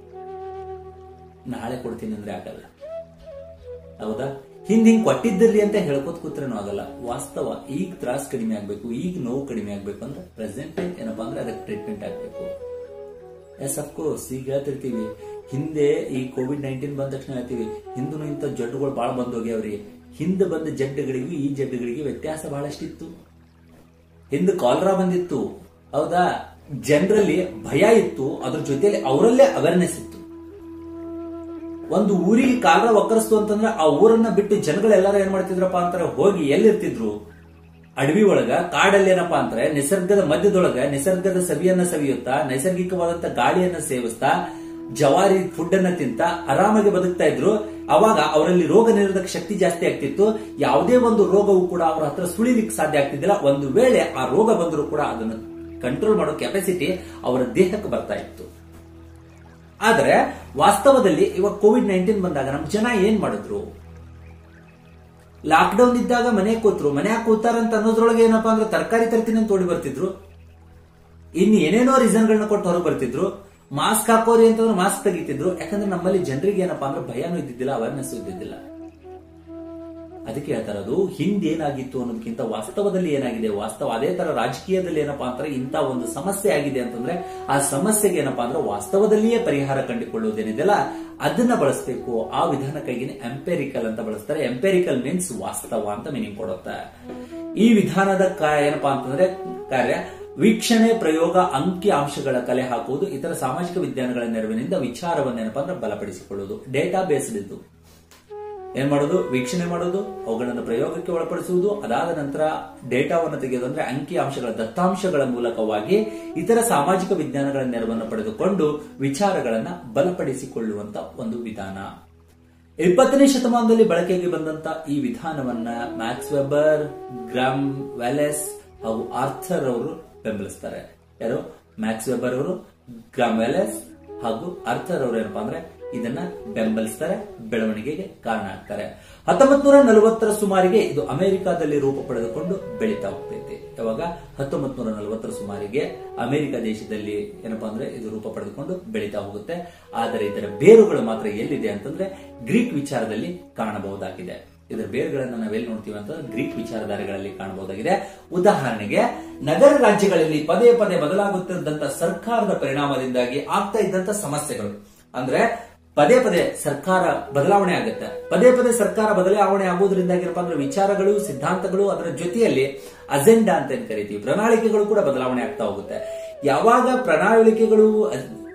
ನಾಳೆ ಕೊಡ್ತೀನಿ ಅಂದ್ರೆ ಆಗಲ್ಲ ಹೌದಾ ಹಿಂದ್ ಹಿಂಗ್ ಕೊಟ್ಟಿದ್ದಲ್ಲಿ ಅಂತ ಹೇಳ್ಕೊತ ಕೂತ್ರೇನು ಆಗಲ್ಲ ವಾಸ್ತವ ಈಗ ತ್ರಾಸ್ ಕಡಿಮೆ ಆಗ್ಬೇಕು ಈಗ ನೋವು ಕಡಿಮೆ ಆಗ್ಬೇಕು ಅಂದ್ರೆ ಪ್ರೆಸೆಂಟ್ ಏನಪ್ಪಾ ಅಂದ್ರೆ ಅದಕ್ಕೆ ಟ್ರೀಟ್ಮೆಂಟ್ ಆಗ್ಬೇಕು ಎಸ್ ಅಫ್ಕೋರ್ಸ್ ಈಗ ಹೇಳ್ತಿರ್ತೀವಿ ಹಿಂದೆ ಈ ಕೋವಿಡ್ ನೈನ್ಟೀನ್ ಬಂದ ತಕ್ಷಣ ಹೇಳ್ತೀವಿ ಹಿಂದೂ ಇಂಥ ಜಡ್ಡುಗಳು ಬಹಳ ಬಂದೋಗ್ಯಾವ್ರಿ ಹಿಂದೆ ಬಂದ ಜಡ್ಡುಗಳಿಗೂ ಈ ಜಡ್ಡುಗಳಿಗೆ ವ್ಯತ್ಯಾಸ ಬಹಳಷ್ಟಿತ್ತು ಹಿಂದೆ ಕಾಲ್ರಾ ಬಂದಿತ್ತು ಹೌದಾ ಜನರಲ್ಲಿ ಭಯ ಇತ್ತು ಅದ್ರ ಜೊತೆಯಲ್ಲಿ ಅವರಲ್ಲೇ ಅವೇರ್ನೆಸ್ ಇತ್ತು ಒಂದು ಊರಿಗೆ ಕಾಲ್ರ ಒಕ್ಕರಿಸ್ತು ಅಂತಂದ್ರೆ ಆ ಊರನ್ನ ಬಿಟ್ಟು ಜನಗಳೆಲ್ಲರೂ ಏನ್ ಮಾಡ್ತಿದ್ರಪ್ಪ ಅಂತಾರೆ ಹೋಗಿ ಎಲ್ಲಿರ್ತಿದ್ರು ಅಡವಿ ಒಳಗ ಕಾಡಲ್ಲಿ ಏನಪ್ಪಾ ಅಂದ್ರೆ ನಿಸರ್ಗದ ಮಧ್ಯದೊಳಗ ನಿಸರ್ಗದ ಸವಿಯನ್ನ ಸವಿಯುತ್ತಾ ನೈಸರ್ಗಿಕವಾದಂತ ಗಾಳಿಯನ್ನ ಸೇವಿಸ್ತಾ ಜವಾರಿ ಫುಡ್ ಅನ್ನ ತಿಂತ ಆರಾಮಾಗಿ ಬದುಕ್ತಾ ಇದ್ರು ಅವಾಗ ಅವರಲ್ಲಿ ರೋಗ ನಿರೋಧಕ ಶಕ್ತಿ ಜಾಸ್ತಿ ಆಗ್ತಿತ್ತು ಯಾವುದೇ ಒಂದು ರೋಗವು ಕೂಡ ಅವರ ಹತ್ರ ಸುಳಿಲಿಕ್ಕೆ ಸಾಧ್ಯ ಆಗ್ತಿದ್ದಿಲ್ಲ ಒಂದು ವೇಳೆ ಆ ರೋಗ ಬಂದರೂ ಕೂಡ ಅದನ್ನು ಕಂಟ್ರೋಲ್ ಮಾಡೋ ಕೆಪಾಸಿಟಿ ಅವರ ದೇಹಕ್ಕೆ ಬರ್ತಾ ಇತ್ತು ಆದ್ರೆ ವಾಸ್ತವದಲ್ಲಿ ಇವಾಗ ಕೋವಿಡ್ ನೈನ್ಟೀನ್ ಬಂದಾಗ ನಮ್ ಜನ ಏನ್ ಮಾಡಿದ್ರು ಲಾಕ್ಡೌನ್ ಇದ್ದಾಗ ಮನೆ ಕೂತ್ರು ಮನೆ ಕೂತಾರಂತ ಅನ್ನೋದ್ರೊಳಗೆ ಏನಪ್ಪಾ ಅಂದ್ರೆ ತರಕಾರಿ ತರ್ತೀನಿ ಅಂತ ಓಡಿ ಬರ್ತಿದ್ರು ಇನ್ ಏನೇನೋ ರೀಸನ್ಗಳನ್ನ ಕೊಟ್ಟು ಹೊರಗೆ ಬರ್ತಿದ್ರು ಮಾಸ್ಕ್ ಹಾಕೋರಿ ಅಂತಂದ್ರೆ ಮಾಸ್ಕ್ ತೆಗಿತಿದ್ರು ಯಾಕಂದ್ರೆ ನಮ್ಮಲ್ಲಿ ಜನರಿಗೆ ಏನಪ್ಪಾ ಅಂದ್ರೆ ಭಯನೂ ಇದ್ದಿದ್ದಿಲ್ಲ ಅವೇರ್ನೆಸ್ ಇದ್ದಿದ್ದಿಲ್ಲ ಅದಕ್ಕೆ ಹೇಳ್ತಾರದು ಹಿಂದೆ ಏನಾಗಿತ್ತು ಅನ್ನೋದಕ್ಕಿಂತ ವಾಸ್ತವದಲ್ಲಿ ಏನಾಗಿದೆ ವಾಸ್ತವ ಅದೇ ತರ ರಾಜಕೀಯದಲ್ಲಿ ಏನಪ್ಪಾ ಅಂದ್ರೆ ಇಂತ ಒಂದು ಸಮಸ್ಯೆ ಆಗಿದೆ ಅಂತಂದ್ರೆ ಆ ಸಮಸ್ಯೆಗೆ ಏನಪ್ಪಾ ಅಂದ್ರೆ ವಾಸ್ತವದಲ್ಲಿಯೇ ಪರಿಹಾರ ಕಂಡುಕೊಳ್ಳುವುದೇನಿದೆಯಲ್ಲ ಅದನ್ನ ಬಳಸಬೇಕು ಆ ವಿಧಾನಕ್ಕಾಗಿನೇ ಎಂಪೆರಿಕಲ್ ಅಂತ ಬಳಸ್ತಾರೆ ಎಂಪೆರಿಕಲ್ ಮೀನ್ಸ್ ವಾಸ್ತವ ಅಂತ ಮೀನಿಂಗ್ ಕೊಡುತ್ತೆ ಈ ವಿಧಾನದ ಕಾ- ಏನಪ್ಪಾ ಅಂತಂದ್ರೆ ಕಾರ್ಯ ವೀಕ್ಷಣೆ ಪ್ರಯೋಗ ಅಂಕಿ ಅಂಶಗಳ ಕಲೆ ಹಾಕುವುದು ಇತರ ಸಾಮಾಜಿಕ ವಿಜ್ಞಾನಗಳ ನೆರವಿನಿಂದ ವಿಚಾರವನ್ನು ಏನಪ್ಪಾ ಅಂದ್ರೆ ಬಲಪಡಿಸಿಕೊಳ್ಳುವುದು ಡೇಟಾ ಬೇಸ್ಡ್ ಇದ್ದು ಏನ್ ಮಾಡೋದು ವೀಕ್ಷಣೆ ಮಾಡೋದು ಅವುಗಳನ್ನು ಪ್ರಯೋಗಕ್ಕೆ ಒಳಪಡಿಸುವುದು ಅದಾದ ನಂತರ ಡೇಟಾವನ್ನು ತೆಗೆಯೋದು ಅಂದ್ರೆ ಅಂಕಿ ಅಂಶಗಳ ದತ್ತಾಂಶಗಳ ಮೂಲಕವಾಗಿ ಇತರ ಸಾಮಾಜಿಕ ವಿಜ್ಞಾನಗಳ ನೆರವನ್ನು ಪಡೆದುಕೊಂಡು ವಿಚಾರಗಳನ್ನ ಬಲಪಡಿಸಿಕೊಳ್ಳುವಂತ ಒಂದು ವಿಧಾನ ಇಪ್ಪತ್ತನೇ ಶತಮಾನದಲ್ಲಿ ಬಳಕೆಗೆ ಬಂದಂತ ಈ ವಿಧಾನವನ್ನ ಮ್ಯಾಕ್ಸ್ ವೆಬರ್ ಗ್ರಾಮ್ ವ್ಯಾಲೆಸ್ ಹಾಗೂ ಆರ್ಥರ್ ಅವರು ಬೆಂಬಲಿಸ್ತಾರೆ ಯಾರು ಮ್ಯಾಕ್ಸ್ ವೆಬರ್ ಅವರು ಗ್ರಾಮ್ ವ್ಯಾಲೆಸ್ ಹಾಗೂ ಆರ್ಥರ್ ಅವರು ಏನಪ್ಪಾ ಅಂದ್ರೆ ಇದನ್ನ ಬೆಂಬಲಿಸ್ತಾರೆ ಬೆಳವಣಿಗೆಗೆ ಕಾರಣ ಆಗ್ತಾರೆ ಹತ್ತೊಂಬತ್ ನೂರ ನಲವತ್ತರ ಸುಮಾರಿಗೆ ಇದು ಅಮೆರಿಕಾದಲ್ಲಿ ರೂಪ ಪಡೆದುಕೊಂಡು ಬೆಳೀತಾ ಹೋಗ್ತೈತೆ ಯಾವಾಗ ಹತ್ತೊಂಬತ್ ನೂರ ನಲವತ್ತರ ಸುಮಾರಿಗೆ ಅಮೆರಿಕ ದೇಶದಲ್ಲಿ ಏನಪ್ಪಾ ಅಂದ್ರೆ ಇದು ರೂಪ ಪಡೆದುಕೊಂಡು ಬೆಳೀತಾ ಹೋಗುತ್ತೆ ಆದರೆ ಇದರ ಬೇರುಗಳು ಮಾತ್ರ ಎಲ್ಲಿದೆ ಅಂತಂದ್ರೆ ಗ್ರೀಕ್ ವಿಚಾರದಲ್ಲಿ ಕಾಣಬಹುದಾಗಿದೆ ಇದರ ಬೇರುಗಳನ್ನ ನಾವೆಲ್ಲಿ ನೋಡ್ತೀವಿ ಅಂತಂದ್ರೆ ಗ್ರೀಕ್ ವಿಚಾರಧಾರೆಗಳಲ್ಲಿ ಕಾಣಬಹುದಾಗಿದೆ ಉದಾಹರಣೆಗೆ ನಗರ ರಾಜ್ಯಗಳಲ್ಲಿ ಪದೇ ಪದೇ ಬದಲಾಗುತ್ತಿದ್ದಂತ ಸರ್ಕಾರದ ಪರಿಣಾಮದಿಂದಾಗಿ ಆಗ್ತಾ ಇದ್ದಂತ ಸಮಸ್ಯೆಗಳು ಅಂದ್ರೆ ಪದೇ ಪದೇ ಸರ್ಕಾರ ಬದಲಾವಣೆ ಆಗುತ್ತೆ ಪದೇ ಪದೇ ಸರ್ಕಾರ ಬದಲಾವಣೆ ಆಗುವುದರಿಂದ ಏನಪ್ಪಾ ಅಂದ್ರೆ ವಿಚಾರಗಳು ಸಿದ್ಧಾಂತಗಳು ಅದರ ಜೊತೆಯಲ್ಲಿ ಅಜೆಂಡಾ ಅಂತ ಏನ್ ಕರಿತೀವಿ ಪ್ರಣಾಳಿಕೆಗಳು ಕೂಡ ಬದಲಾವಣೆ ಆಗ್ತಾ ಹೋಗುತ್ತೆ ಯಾವಾಗ ಪ್ರಣಾಳಿಕೆಗಳು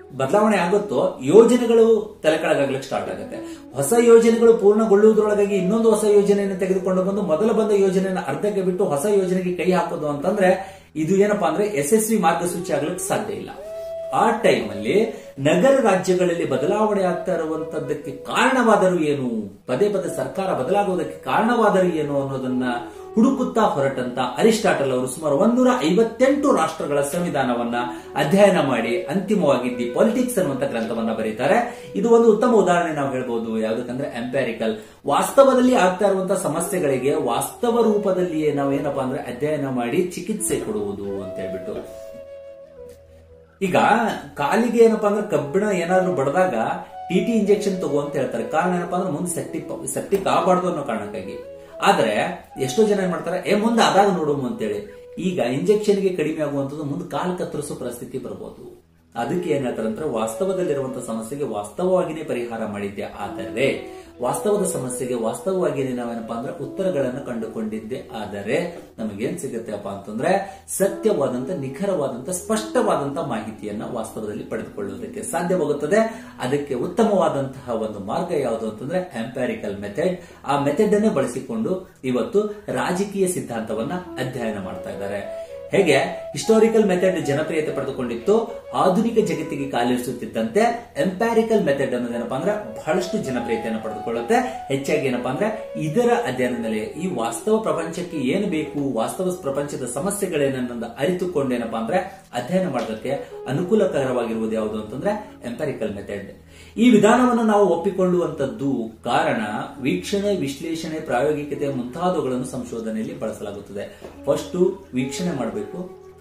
ಬದಲಾವಣೆ ಆಗುತ್ತೋ ಯೋಜನೆಗಳು ತಲೆ ಕೆಳಗಾಗ್ಲಿಕ್ಕೆ ಸ್ಟಾರ್ಟ್ ಆಗುತ್ತೆ ಹೊಸ ಯೋಜನೆಗಳು ಪೂರ್ಣಗೊಳ್ಳುವುದರೊಳಗಾಗಿ ಇನ್ನೊಂದು ಹೊಸ ಯೋಜನೆಯನ್ನು ತೆಗೆದುಕೊಂಡು ಬಂದು ಮೊದಲು ಬಂದ ಯೋಜನೆಯನ್ನು ಅರ್ಧಕ್ಕೆ ಬಿಟ್ಟು ಹೊಸ ಯೋಜನೆಗೆ ಕೈ ಹಾಕೋದು ಅಂತಂದ್ರೆ ಇದು ಏನಪ್ಪಾ ಅಂದ್ರೆ ಯಶಸ್ವಿ ಮಾರ್ಗಸೂಚಿ ಆಗ್ಲಿಕ್ಕೆ ಸಾಧ್ಯ ಇಲ್ಲ ಆ ಟೈಮಲ್ಲಿ ನಗರ ರಾಜ್ಯಗಳಲ್ಲಿ ಬದಲಾವಣೆ ಆಗ್ತಾ ಇರುವಂತದ್ದಕ್ಕೆ ಕಾರಣವಾದರೂ ಏನು ಪದೇ ಪದೇ ಸರ್ಕಾರ ಬದಲಾಗುವುದಕ್ಕೆ ಕಾರಣವಾದರೂ ಏನು ಅನ್ನೋದನ್ನ ಹುಡುಕುತ್ತಾ ಹೊರಟಂತ ಅರಿಸ್ಟಾಟಲ್ ಅವರು ಸುಮಾರು ಒಂದೂರ ಐವತ್ತೆಂಟು ರಾಷ್ಟ್ರಗಳ ಸಂವಿಧಾನವನ್ನ ಅಧ್ಯಯನ ಮಾಡಿ ಅಂತಿಮವಾಗಿ ದಿ ಪಾಲಿಟಿಕ್ಸ್ ಅನ್ನುವಂತ ಗ್ರಂಥವನ್ನ ಬರೀತಾರೆ ಇದು ಒಂದು ಉತ್ತಮ ಉದಾಹರಣೆ ನಾವು ಹೇಳ್ಬೋದು ಯಾವ್ದಕ್ಕಂದ್ರೆ ಎಂಪ್ಯಾರಿಕಲ್ ವಾಸ್ತವದಲ್ಲಿ ಆಗ್ತಾ ಇರುವಂತಹ ಸಮಸ್ಯೆಗಳಿಗೆ ವಾಸ್ತವ ರೂಪದಲ್ಲಿಯೇ ನಾವು ಏನಪ್ಪಾ ಅಂದ್ರೆ ಅಧ್ಯಯನ ಮಾಡಿ ಚಿಕಿತ್ಸೆ ಕೊಡುವುದು ಅಂತ ಹೇಳ್ಬಿಟ್ಟು ಈಗ ಕಾಲಿಗೆ ಏನಪ್ಪಾ ಅಂದ್ರೆ ಕಬ್ಬಿಣ ಏನಾದ್ರೂ ಬಡದಾಗ ಟಿ ಟಿ ಇಂಜೆಕ್ಷನ್ ತಗೋ ಅಂತ ಹೇಳ್ತಾರೆ ಕಾರಣ ಏನಪ್ಪಾ ಅಂದ್ರೆ ಮುಂದೆ ಸೆಪ್ಟಿಕ್ ಸೆಪ್ಟಿಕ್ ಆಗಬಾರ್ದು ಅನ್ನೋ ಕಾರಣಕ್ಕಾಗಿ ಆದ್ರೆ ಎಷ್ಟೋ ಜನ ಏನ್ ಮಾಡ್ತಾರೆ ಏ ಮುಂದೆ ಆದಾಗ ನೋಡುಮ್ ಅಂತೇಳಿ ಈಗ ಇಂಜೆಕ್ಷನ್ಗೆ ಕಡಿಮೆ ಆಗುವಂತದ್ದು ಮುಂದೆ ಕಾಲು ಕತ್ತರಿಸೋ ಪರಿಸ್ಥಿತಿ ಬರ್ಬೋದು ಅದಕ್ಕೆ ಏನ್ ಹೇಳ್ತಾರೆ ಅಂದ್ರೆ ವಾಸ್ತವದಲ್ಲಿರುವಂತಹ ಸಮಸ್ಯೆಗೆ ವಾಸ್ತವವಾಗಿನೇ ಪರಿಹಾರ ಮಾಡಿದ್ದೆ ಆದರೆ ವಾಸ್ತವದ ಸಮಸ್ಯೆಗೆ ವಾಸ್ತವವಾಗಿ ನಾವೇನಪ್ಪಾ ಅಂದ್ರೆ ಉತ್ತರಗಳನ್ನು ಕಂಡುಕೊಂಡಿದ್ದೆ ಆದರೆ ನಮಗೇನ್ ಸಿಗುತ್ತೆಪ್ಪ ಅಂತಂದ್ರೆ ಸತ್ಯವಾದಂತ ನಿಖರವಾದಂತ ಸ್ಪಷ್ಟವಾದಂತ ಮಾಹಿತಿಯನ್ನ ವಾಸ್ತವದಲ್ಲಿ ಪಡೆದುಕೊಳ್ಳುವುದಕ್ಕೆ ಸಾಧ್ಯವಾಗುತ್ತದೆ ಅದಕ್ಕೆ ಉತ್ತಮವಾದಂತಹ ಒಂದು ಮಾರ್ಗ ಯಾವುದು ಅಂತಂದ್ರೆ ಎಂಪ್ಯಾರಿಕಲ್ ಮೆಥಡ್ ಆ ಮೆಥಡ್ ಅನ್ನೇ ಬಳಸಿಕೊಂಡು ಇವತ್ತು ರಾಜಕೀಯ ಸಿದ್ಧಾಂತವನ್ನ ಅಧ್ಯಯನ ಮಾಡ್ತಾ ಇದ್ದಾರೆ ಹೇಗೆ ಹಿಸ್ಟಾರಿಕಲ್ ಮೆಥಡ್ ಜನಪ್ರಿಯತೆ ಪಡೆದುಕೊಂಡಿತ್ತು ಆಧುನಿಕ ಜಗತ್ತಿಗೆ ಕಾಲಿರಿಸುತ್ತಿದ್ದಂತೆ ಎಂಪ್ಯಾರಿಕಲ್ ಮೆಥಡ್ ಅನ್ನೋದೇನಪ್ಪಾ ಅಂದ್ರೆ ಬಹಳಷ್ಟು ಜನಪ್ರಿಯತೆಯನ್ನು ಪಡೆದುಕೊಳ್ಳುತ್ತೆ ಹೆಚ್ಚಾಗಿ ಏನಪ್ಪಾ ಅಂದ್ರೆ ಇದರ ಅಧ್ಯಯನದ ಮೇಲೆ ಈ ವಾಸ್ತವ ಪ್ರಪಂಚಕ್ಕೆ ಏನು ಬೇಕು ವಾಸ್ತವ ಪ್ರಪಂಚದ ಸಮಸ್ಯೆಗಳೇನನ್ನ ಅರಿತುಕೊಂಡೇನಪ್ಪಾ ಅಂದ್ರೆ ಅಧ್ಯಯನ ಮಾಡೋದಕ್ಕೆ ಅನುಕೂಲಕರವಾಗಿರುವುದು ಯಾವುದು ಅಂತಂದ್ರೆ ಎಂಪ್ಯಾರಿಕಲ್ ಮೆಥಡ್ ಈ ವಿಧಾನವನ್ನು ನಾವು ಒಪ್ಪಿಕೊಳ್ಳುವಂತದ್ದು ಕಾರಣ ವೀಕ್ಷಣೆ ವಿಶ್ಲೇಷಣೆ ಪ್ರಾಯೋಗಿಕತೆ ಮುಂತಾದವುಗಳನ್ನು ಸಂಶೋಧನೆಯಲ್ಲಿ ಬಳಸಲಾಗುತ್ತದೆ ಫಸ್ಟ್ ವೀಕ್ಷಣೆ ಮಾಡಬೇಕು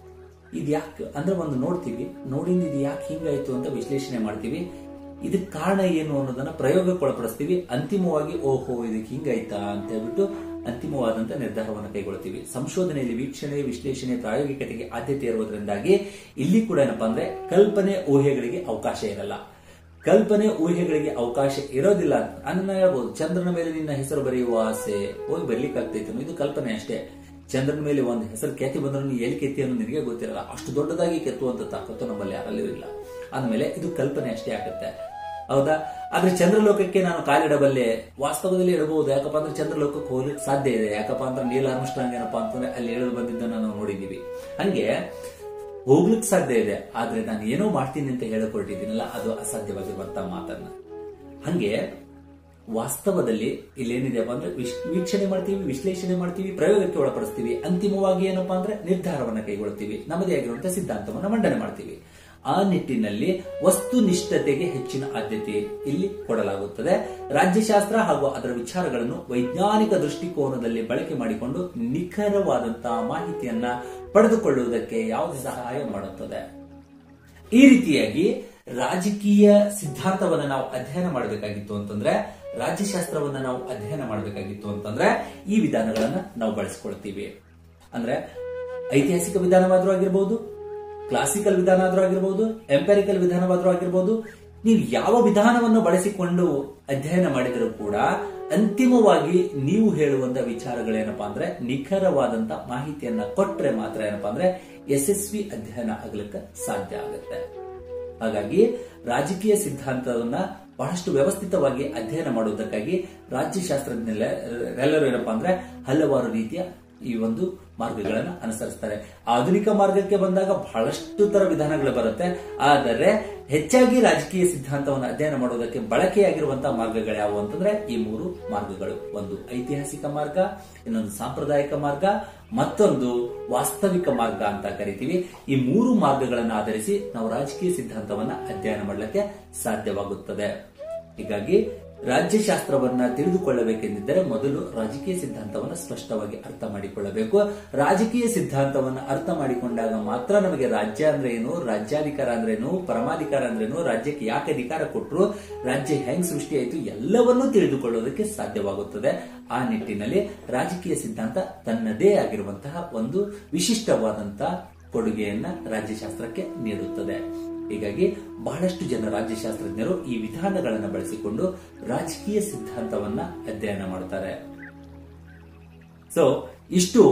ಇದು ಯಾಕೆ ಅಂದ್ರೆ ಒಂದು ನೋಡ್ತೀವಿ ನೋಡಿಂದ ಇದು ಯಾಕೆ ಹಿಂಗಾಯ್ತು ಅಂತ ವಿಶ್ಲೇಷಣೆ ಮಾಡ್ತೀವಿ ಇದಕ್ಕೆ ಕಾರಣ ಏನು ಅನ್ನೋದನ್ನ ಪ್ರಯೋಗಕ್ಕೆ ಒಳಪಡಿಸ್ತೀವಿ ಅಂತಿಮವಾಗಿ ಓಹೋ ಇದಕ್ಕೆ ಹಿಂಗಾಯ್ತಾ ಅಂತ ಹೇಳ್ಬಿಟ್ಟು ಅಂತಿಮವಾದಂತ ನಿರ್ಧಾರವನ್ನು ಕೈಗೊಳ್ತೀವಿ ಸಂಶೋಧನೆಯಲ್ಲಿ ವೀಕ್ಷಣೆ ವಿಶ್ಲೇಷಣೆ ಪ್ರಾಯೋಗಿಕತೆಗೆ ಆದ್ಯತೆ ಇರುವುದರಿಂದಾಗಿ ಇಲ್ಲಿ ಕೂಡ ಏನಪ್ಪಾ ಅಂದ್ರೆ ಕಲ್ಪನೆ ಊಹೆಗಳಿಗೆ ಅವಕಾಶ ಇರಲ್ಲ ಕಲ್ಪನೆ ಊಹೆಗಳಿಗೆ ಅವಕಾಶ ಇರೋದಿಲ್ಲ ಅನ್ನ ಹೇಳ್ಬೋದು ಚಂದ್ರನ ಮೇಲೆ ನಿನ್ನ ಹೆಸರು ಬರೆಯುವ ಆಸೆ ಹೋಗಿ ಬರ್ಲಿಕ್ಕೆ ಆಗ್ತೈತೆ ಇದು ಕಲ್ಪನೆ ಅಷ್ಟೇ ಚಂದ್ರನ ಮೇಲೆ ಒಂದು ಹೆಸರು ಖ್ಯಾತಿ ಬಂದ್ರೆ ನೀನು ಎಲ್ಲಿ ಕೆತ್ತಿ ಅನ್ನೋ ನಿನಗೆ ಗೊತ್ತಿರಲ್ಲ ಅಷ್ಟು ದೊಡ್ಡದಾಗಿ ಕೆತ್ತುವಂತ ತಾಕತ್ತು ನಮ್ಮಲ್ಲಿ ಯಾರಲ್ಲೂ ಇಲ್ಲ ಅಂದಮೇಲೆ ಇದು ಕಲ್ಪನೆ ಅಷ್ಟೇ ಆಗುತ್ತೆ ಹೌದಾ ಆದ್ರೆ ಚಂದ್ರಲೋಕಕ್ಕೆ ನಾನು ಕಾಲಿಡಬಲ್ಲೆ ವಾಸ್ತವದಲ್ಲಿ ಇಡಬಹುದು ಯಾಕಪ್ಪ ಅಂದ್ರೆ ಚಂದ್ರಲೋಕಕ್ಕೆ ಹೋಗ್ಲಿಕ್ಕೆ ಸಾಧ್ಯ ಇದೆ ಯಾಕಪ್ಪ ಅಂದ್ರೆ ನೀಲ್ ಆರ್ಮ್ಸ್ಟ್ರಾಂಗ್ ಏನಪ್ಪಾ ಅಂತಂದ್ರೆ ಅಲ್ಲಿ ಇಳಿದು ಬಂದಿದ್ದನ್ನ ನಾವು ನೋಡಿದೀವಿ ಹಂಗೆ ಹೋಗ್ಲಿಕ್ಕೆ ಸಾಧ್ಯ ಇದೆ ಆದ್ರೆ ನಾನು ಏನೋ ಮಾಡ್ತೀನಿ ಅಂತ ಹೇಳಿಕೊಟ್ಟಿದ್ದೀನಲ್ಲ ಅದು ಅಸಾಧ್ಯವಾಗಿರುವಂತ ಮಾತನ್ನ ಹಂಗೆ ವಾಸ್ತವದಲ್ಲಿ ಇಲ್ಲೇನಿದೆಯಪ್ಪ ಅಂದ್ರೆ ವಿಶ್- ವೀಕ್ಷಣೆ ಮಾಡ್ತೀವಿ ವಿಶ್ಲೇಷಣೆ ಮಾಡ್ತೀವಿ ಪ್ರಯೋಗಕ್ಕೆ ಒಳಪಡಿಸ್ತೀವಿ ಅಂತಿಮವಾಗಿ ಏನಪ್ಪಾ ಅಂದ್ರೆ ನಿರ್ಧಾರವನ್ನ ಕೈಗೊಳ್ತೀವಿ ನಮ್ಮದೇ ಆಗಿರುವಂತಹ ಸಿದ್ಧಾಂತವನ್ನ ಮಂಡನೆ ಮಾಡ್ತೀವಿ ಆ ನಿಟ್ಟಿನಲ್ಲಿ ವಸ್ತುನಿಷ್ಠತೆಗೆ ಹೆಚ್ಚಿನ ಆದ್ಯತೆ ಇಲ್ಲಿ ಕೊಡಲಾಗುತ್ತದೆ ರಾಜ್ಯಶಾಸ್ತ್ರ ಹಾಗೂ ಅದರ ವಿಚಾರಗಳನ್ನು ವೈಜ್ಞಾನಿಕ ದೃಷ್ಟಿಕೋನದಲ್ಲಿ ಬಳಕೆ ಮಾಡಿಕೊಂಡು ನಿಖರವಾದಂತಹ ಮಾಹಿತಿಯನ್ನ ಪಡೆದುಕೊಳ್ಳುವುದಕ್ಕೆ ಯಾವುದು ಸಹಾಯ ಮಾಡುತ್ತದೆ ಈ ರೀತಿಯಾಗಿ ರಾಜಕೀಯ ಸಿದ್ಧಾಂತವನ್ನ ನಾವು ಅಧ್ಯಯನ ಮಾಡಬೇಕಾಗಿತ್ತು ಅಂತಂದ್ರೆ ರಾಜ್ಯಶಾಸ್ತ್ರವನ್ನ ನಾವು ಅಧ್ಯಯನ ಮಾಡಬೇಕಾಗಿತ್ತು ಅಂತಂದ್ರೆ ಈ ವಿಧಾನಗಳನ್ನ ನಾವು ಬಳಸಿಕೊಳ್ತೀವಿ ಅಂದ್ರೆ ಐತಿಹಾಸಿಕ ವಿಧಾನವಾದ್ರೂ ಆಗಿರ್ಬೋದು ಕ್ಲಾಸಿಕಲ್ ವಿಧಾನ ಆದ್ರೂ ಆಗಿರ್ಬೋದು ಎಂಪೆರಿಕಲ್ ವಿಧಾನವಾದ್ರೂ ಆಗಿರ್ಬೋದು ನೀವು ಯಾವ ವಿಧಾನವನ್ನು ಬಳಸಿಕೊಂಡು ಅಧ್ಯಯನ ಮಾಡಿದರೂ ಕೂಡ ಅಂತಿಮವಾಗಿ ನೀವು ಹೇಳುವಂತ ವಿಚಾರಗಳೇನಪ್ಪಾ ಅಂದ್ರೆ ನಿಖರವಾದಂತ ಮಾಹಿತಿಯನ್ನ ಕೊಟ್ರೆ ಮಾತ್ರ ಏನಪ್ಪಾ ಅಂದ್ರೆ ಯಶಸ್ವಿ ಅಧ್ಯಯನ ಆಗ್ಲಿಕ್ಕೆ ಸಾಧ್ಯ ಆಗುತ್ತೆ ಹಾಗಾಗಿ ರಾಜಕೀಯ ಸಿದ್ಧಾಂತವನ್ನ ಬಹಳಷ್ಟು ವ್ಯವಸ್ಥಿತವಾಗಿ ಅಧ್ಯಯನ ಮಾಡುವುದಕ್ಕಾಗಿ ರಾಜ್ಯಶಾಸ್ತ್ರಜ್ಞರೆಲ್ಲರೂ ಏನಪ್ಪಾ ಅಂದ್ರೆ ಹಲವಾರು ರೀತಿಯ ಈ ಒಂದು ಮಾರ್ಗಗಳನ್ನು ಅನುಸರಿಸ್ತಾರೆ ಆಧುನಿಕ ಮಾರ್ಗಕ್ಕೆ ಬಂದಾಗ ಬಹಳಷ್ಟು ತರ ವಿಧಾನಗಳು ಬರುತ್ತೆ ಆದರೆ ಹೆಚ್ಚಾಗಿ ರಾಜಕೀಯ ಸಿದ್ಧಾಂತವನ್ನು ಅಧ್ಯಯನ ಮಾಡುವುದಕ್ಕೆ ಬಳಕೆಯಾಗಿರುವಂತಹ ಮಾರ್ಗಗಳು ಯಾವುವು ಅಂತಂದ್ರೆ ಈ ಮೂರು ಮಾರ್ಗಗಳು ಒಂದು ಐತಿಹಾಸಿಕ ಮಾರ್ಗ ಇನ್ನೊಂದು ಸಾಂಪ್ರದಾಯಿಕ ಮಾರ್ಗ ಮತ್ತೊಂದು ವಾಸ್ತವಿಕ ಮಾರ್ಗ ಅಂತ ಕರಿತೀವಿ ಈ ಮೂರು ಮಾರ್ಗಗಳನ್ನು ಆಧರಿಸಿ ನಾವು ರಾಜಕೀಯ ಸಿದ್ಧಾಂತವನ್ನ ಅಧ್ಯಯನ ಮಾಡಲಿಕ್ಕೆ ಸಾಧ್ಯವಾಗುತ್ತದೆ ಹೀಗಾಗಿ ರಾಜ್ಯಶಾಸ್ತ್ರವನ್ನ ತಿಳಿದುಕೊಳ್ಳಬೇಕೆಂದಿದ್ದರೆ ಮೊದಲು ರಾಜಕೀಯ ಸಿದ್ಧಾಂತವನ್ನು ಸ್ಪಷ್ಟವಾಗಿ ಅರ್ಥ ಮಾಡಿಕೊಳ್ಳಬೇಕು ರಾಜಕೀಯ ಸಿದ್ಧಾಂತವನ್ನು ಅರ್ಥ ಮಾಡಿಕೊಂಡಾಗ ಮಾತ್ರ ನಮಗೆ ರಾಜ್ಯ ಅಂದ್ರೆ ಏನು ರಾಜ್ಯಾಧಿಕಾರ ಅಂದ್ರೇನು ಪರಮಾಧಿಕಾರ ಅಂದ್ರೇನು ರಾಜ್ಯಕ್ಕೆ ಯಾಕೆ ಅಧಿಕಾರ ಕೊಟ್ಟರು ರಾಜ್ಯ ಹೆಂಗ್ ಸೃಷ್ಟಿಯಾಯಿತು ಎಲ್ಲವನ್ನೂ ತಿಳಿದುಕೊಳ್ಳೋದಕ್ಕೆ ಸಾಧ್ಯವಾಗುತ್ತದೆ ಆ ನಿಟ್ಟಿನಲ್ಲಿ ರಾಜಕೀಯ ಸಿದ್ಧಾಂತ ತನ್ನದೇ ಆಗಿರುವಂತಹ ಒಂದು ವಿಶಿಷ್ಟವಾದಂತಹ ಕೊಡುಗೆಯನ್ನ ರಾಜ್ಯಶಾಸ್ತ್ರಕ್ಕೆ ನೀಡುತ್ತದೆ ಹೀಗಾಗಿ ಬಹಳಷ್ಟು ಜನ ರಾಜ್ಯಶಾಸ್ತ್ರಜ್ಞರು ಈ ವಿಧಾನಗಳನ್ನು ಬಳಸಿಕೊಂಡು ರಾಜಕೀಯ ಸಿದ್ಧಾಂತವನ್ನ ಅಧ್ಯಯನ ಮಾಡ್ತಾರೆ ಸೊ ಇಷ್ಟು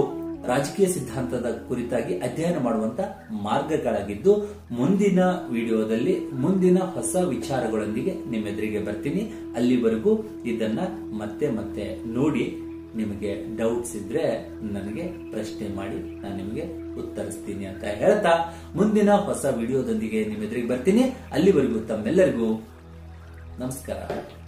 ರಾಜಕೀಯ ಸಿದ್ಧಾಂತದ ಕುರಿತಾಗಿ ಅಧ್ಯಯನ ಮಾಡುವಂತ ಮಾರ್ಗಗಳಾಗಿದ್ದು ಮುಂದಿನ ವಿಡಿಯೋದಲ್ಲಿ ಮುಂದಿನ ಹೊಸ ವಿಚಾರಗಳೊಂದಿಗೆ ನಿಮ್ಮೆದುರಿಗೆ ಬರ್ತೀನಿ ಅಲ್ಲಿವರೆಗೂ ಇದನ್ನ ಮತ್ತೆ ಮತ್ತೆ ನೋಡಿ ನಿಮಗೆ ಡೌಟ್ಸ್ ಇದ್ರೆ ನನಗೆ ಪ್ರಶ್ನೆ ಮಾಡಿ ನಾನು ನಿಮಗೆ ಉತ್ತರಿಸ್ತೀನಿ ಅಂತ ಹೇಳ್ತಾ ಮುಂದಿನ ಹೊಸ ವಿಡಿಯೋದೊಂದಿಗೆ ನಿಮ್ಮೆದುರಿಗೆ ಬರ್ತೀನಿ ಅಲ್ಲಿವರೆಗೂ ತಮ್ಮೆಲ್ಲರಿಗೂ ನಮಸ್ಕಾರ